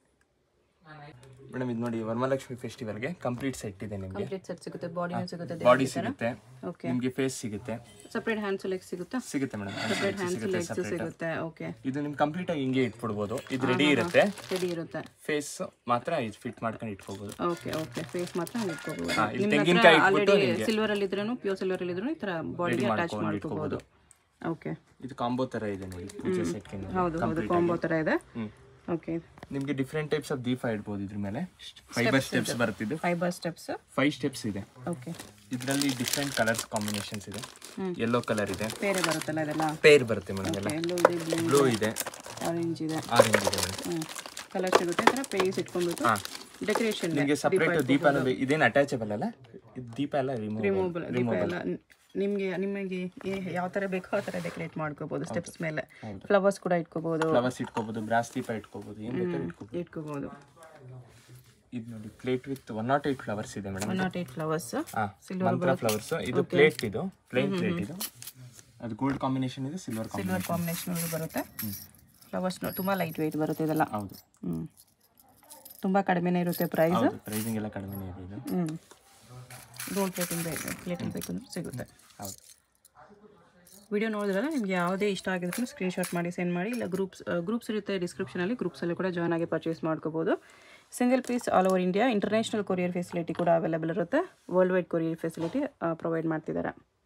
ಮೇಡಮ್ ಇದು ನೋಡಿ ವರಮಹಾಲಕ್ಷ್ಮಿ ಫೆಸ್ಟಿವಲ್ಗೆ ಕಂಪ್ಲೀಟ್ ಸೆಟ್ ಇದೆ ನಿಮಗೆ ಕಂಪ್ಲೀಟ್ ಸೆಟ್ ಸಿಗುತ್ತೆ ಬಾಡಿನೂ ಸಿಗುತ್ತೆ ಬಾಡಿ ಸಿಗುತ್ತೆ ಓಕೆ ನಿಮಗೆ ಫೇಸ್ ಸಿಗುತ್ತೆ ಸಪ್ರೇಟ್ ಹ್ಯಾಂಡ್ಸ್ ಲೆಗ್ಸ್ ಸಿಗುತ್ತಾ ಸಿಗುತ್ತೆ ಮೇಡಮ್ ಸಪ್ರೇಟ್ ಹ್ಯಾಂಡ್ಸ್ ಸಿಗುತ್ತೆ ಲೆಗ್ಸ್ ಸಪ್ರೇಟ್ ಸಿಗುತ್ತೆ ಓಕೆ ಇದು ನಿಮ್ಗೆ ಕಂಪ್ಲೀಟ್ ಆಗಿ ಹಿಂಗೆ ಇಟ್ಬಿಡ್ಬೋದು ಇದು ರೆಡಿ ಇರುತ್ತೆ ರೆಡಿ ಇರುತ್ತೆ ಫೇಸ್ ಮಾತ್ರ ಇದು ಫಿಟ್ ಮಾಡ್ಕೊಂಡು ಇಟ್ಕೋಬಹುದು ಓಕೆ ಓಕೆ ಫೇಸ್ ಮಾತ್ರ ಇಟ್ಕೋಬಹುದು ಹಾ, ಇಲ್ಲಿ ನಿಮ್ಮ ತೆಂಗಿನಕಾಯಿ ಹತ್ರ ಇಟ್ಬಿಟ್ಟು ಆಲ್ರೆಡಿ ನಿಮ್ಗೆ- ಸಿಲ್ವರ್ ಅಲ್ಲಿ ಇದ್ರೂ ಪ್ಯೂರ್ ಸಿಲ್ವರ್ ಅಲ್ಲಿ ಇದ್ರೂ ಈ ತರ ಬಾಡಿಗೆ ಅಟ್ಯಾಚ್ ಮಾಡ್ಕೋಬಹುದು ಓಕೆ ಇದು ಕಾಂಬೋ ತರ ಇದೆ ನೋಡಿ ಪೂಜೆ ಸೆಟ್ ಹೌದು ಹೌದು ಕಾಂಬೋ ತರ ಇದೆ ಹ್ಮ್ ಓಕೆ ನಿಮ್ಗೆ ಡಿಫ್ರೆಂಟ್ ಟೈಪ್ಸ್ ಆಫ್ ದೀಪ ಇಡ್ಬೋದು ಇದ್ರ ಮೇಲೆ ಫೈಬರ್ ಸ್ಟೆಪ್ಸ್ ಬರ್ತಿದ್ದು ಫೈಬರ್ ಸ್ಟೆಪ್ಸ್ ಫೈವ್ ಸ್ಟೆಪ್ಸ್ ಇದೆ ಓಕೆ ಇದರಲ್ಲಿ ಡಿಫ್ರೆಂಟ್ ಕಲರ್ಸ್ ಕಾಂಬಿನೇಷನ್ಸ್ ಇದೆ ಯೆಲ್ಲೋ ಕಲರ್ ಇದೆ ಬೇರೆ ಬರುತ್ತಲ್ಲ ಇದೆಲ್ಲ ಪೇರ್ ಬರುತ್ತೆ ಮೇಡಮ್ ಎಲ್ಲ ಎಲ್ಲೋ ಇದೆ ಬ್ಲೂ ಬ್ಲೂ ಇದೆ ಆರೆಂಜ್ ಇದೆ ಆರೆಂಜ್ ಇದೆ ಮೇಡಮ್ ಹ್ಞೂ ಕಲರ್ ಸಿಗುತ್ತೆ ಈ ಥರ ಪೇಸ್ ಇಟ್ಕೊಂಡ್ಬಿಟ್ಟು ಹಾ ಡೆಕೋರೇಷನ್ ನಿಮಗೆ ಸಪ್ರೇಟ್ ದೀಪನೂ ಬೇ- ಇದೇನು ಅಟ್ಯಾಚಬಲ್ ಅಲ್ಲ ಇದು ದೀಪ ಎಲ್ಲ ರಿಮೂವ್ ರಿಮೂವಬಲ್ ದೀಪ ಎಲ್ಲ ನ್- ನಿಮ್ಗೆ ನಿಮಗೆ ಯಾವ ಥರ ಬೇಕೋ ಆ ಥರ ಡೆಕೋರೇಟ್ ಮಾಡ್ಕೋಬಹುದು ಸ್ಟೆಪ್ಸ್ ಮೇಲೆ ಫ್ಲವರ್ಸ್ ಕೂಡ ಇಟ್ಕೋಬಹುದು ಫ್ಲವರ್ಸ್ ಇಟ್ಕೋಬಹುದು ಬ್ರಾಸ್ ದೀಪ ಇಟ್ಕೋಬಹುದು ಏನ್ ಬೇಕಾದ್ರೂ ಇಟ್ಕೋಬಹುದು ಇಟ್ಕೋಬಹುದು ಇದು ನೋಡಿ plate with one nought eight flowers ಇದೆ madam one nought eight flowers ಹಾ ಮಂತ್ರ ಫ್ಲವರ್ಸ್ ಇದು ಪ್ಲೇಟ್ ಇದು ಪ್ಲೇನ್ ಪ್ಲೇಟ್ ಇದು ಅದು ಗೋಲ್ಡ್ ಕಾಂಬಿನೇಷನ್ ಇದೆ ಸಿಲ್ವರ್ ಸಿಲ್ವರ್ ಕಾಂಬಿನೇಷನ್ ಕಾಂಬಿನೇಷನ್ ಬರುತ್ತೆ ಫ್ಲವರ್ಸ್ ತುಂಬ ಲೈಟ್ ವೆಯ್ಟ್ ಬರುತ್ತೆ ಇದೆಲ್ಲ ಹೌದು ಹ್ಞೂ ತುಂಬ ಕಡಿಮೆನೇ ಇರುತ್ತೆ ಪ್ರೈಸ್ ಹೌದು ಪ್ರೈಸಿಂಗ್ ಎಲ್ಲ ಕಡಿಮೆ ಇದೆ ಇದು ಹ್ಞೂ ಗೋಲ್ಡ್ ಪ್ಲೇಟಿಂಗ್ ಬೇಕು ಪ್ಲೇಟಿಂಗ್ ಬೇಕು ಸಿಗುತ್ತೆ ಹೌದು ವಿಡಿಯೋ ನೋಡಿದ್ರಲ್ಲ ನಿಮ್ಗೆ ಯಾವುದೇ ಇಷ್ಟ ಆಗಿದ್ರು ಸ್ಕ್ರೀನ್ಶಾಟ್ ಮಾಡಿ ಸೆಂಡ್ ಮಾಡಿ ಇಲ್ಲ ಗ್ರೂಪ್ಸ್ ಗ್ರೂಪ್ಸ್ ಇರುತ್ತೆ ಡಿಸ್ಕ್ರಿಪ್ಷನಲ್ಲಿ ಗ್ರೂಪ್ಸಲ್ಲಿ ಕೂಡ ಜಾಯ್ನ್ ಆಗಿ ಪರ್ಚೇಸ್ ಮಾಡ್ಕೋಬೋದು single piece all over India international courier facility ಕೂಡ ಅವೈಲೇಬಲ್ ಇರುತ್ತೆ world wide courier facility provide ಮಾಡ್ತಿದ್ದಾರೆ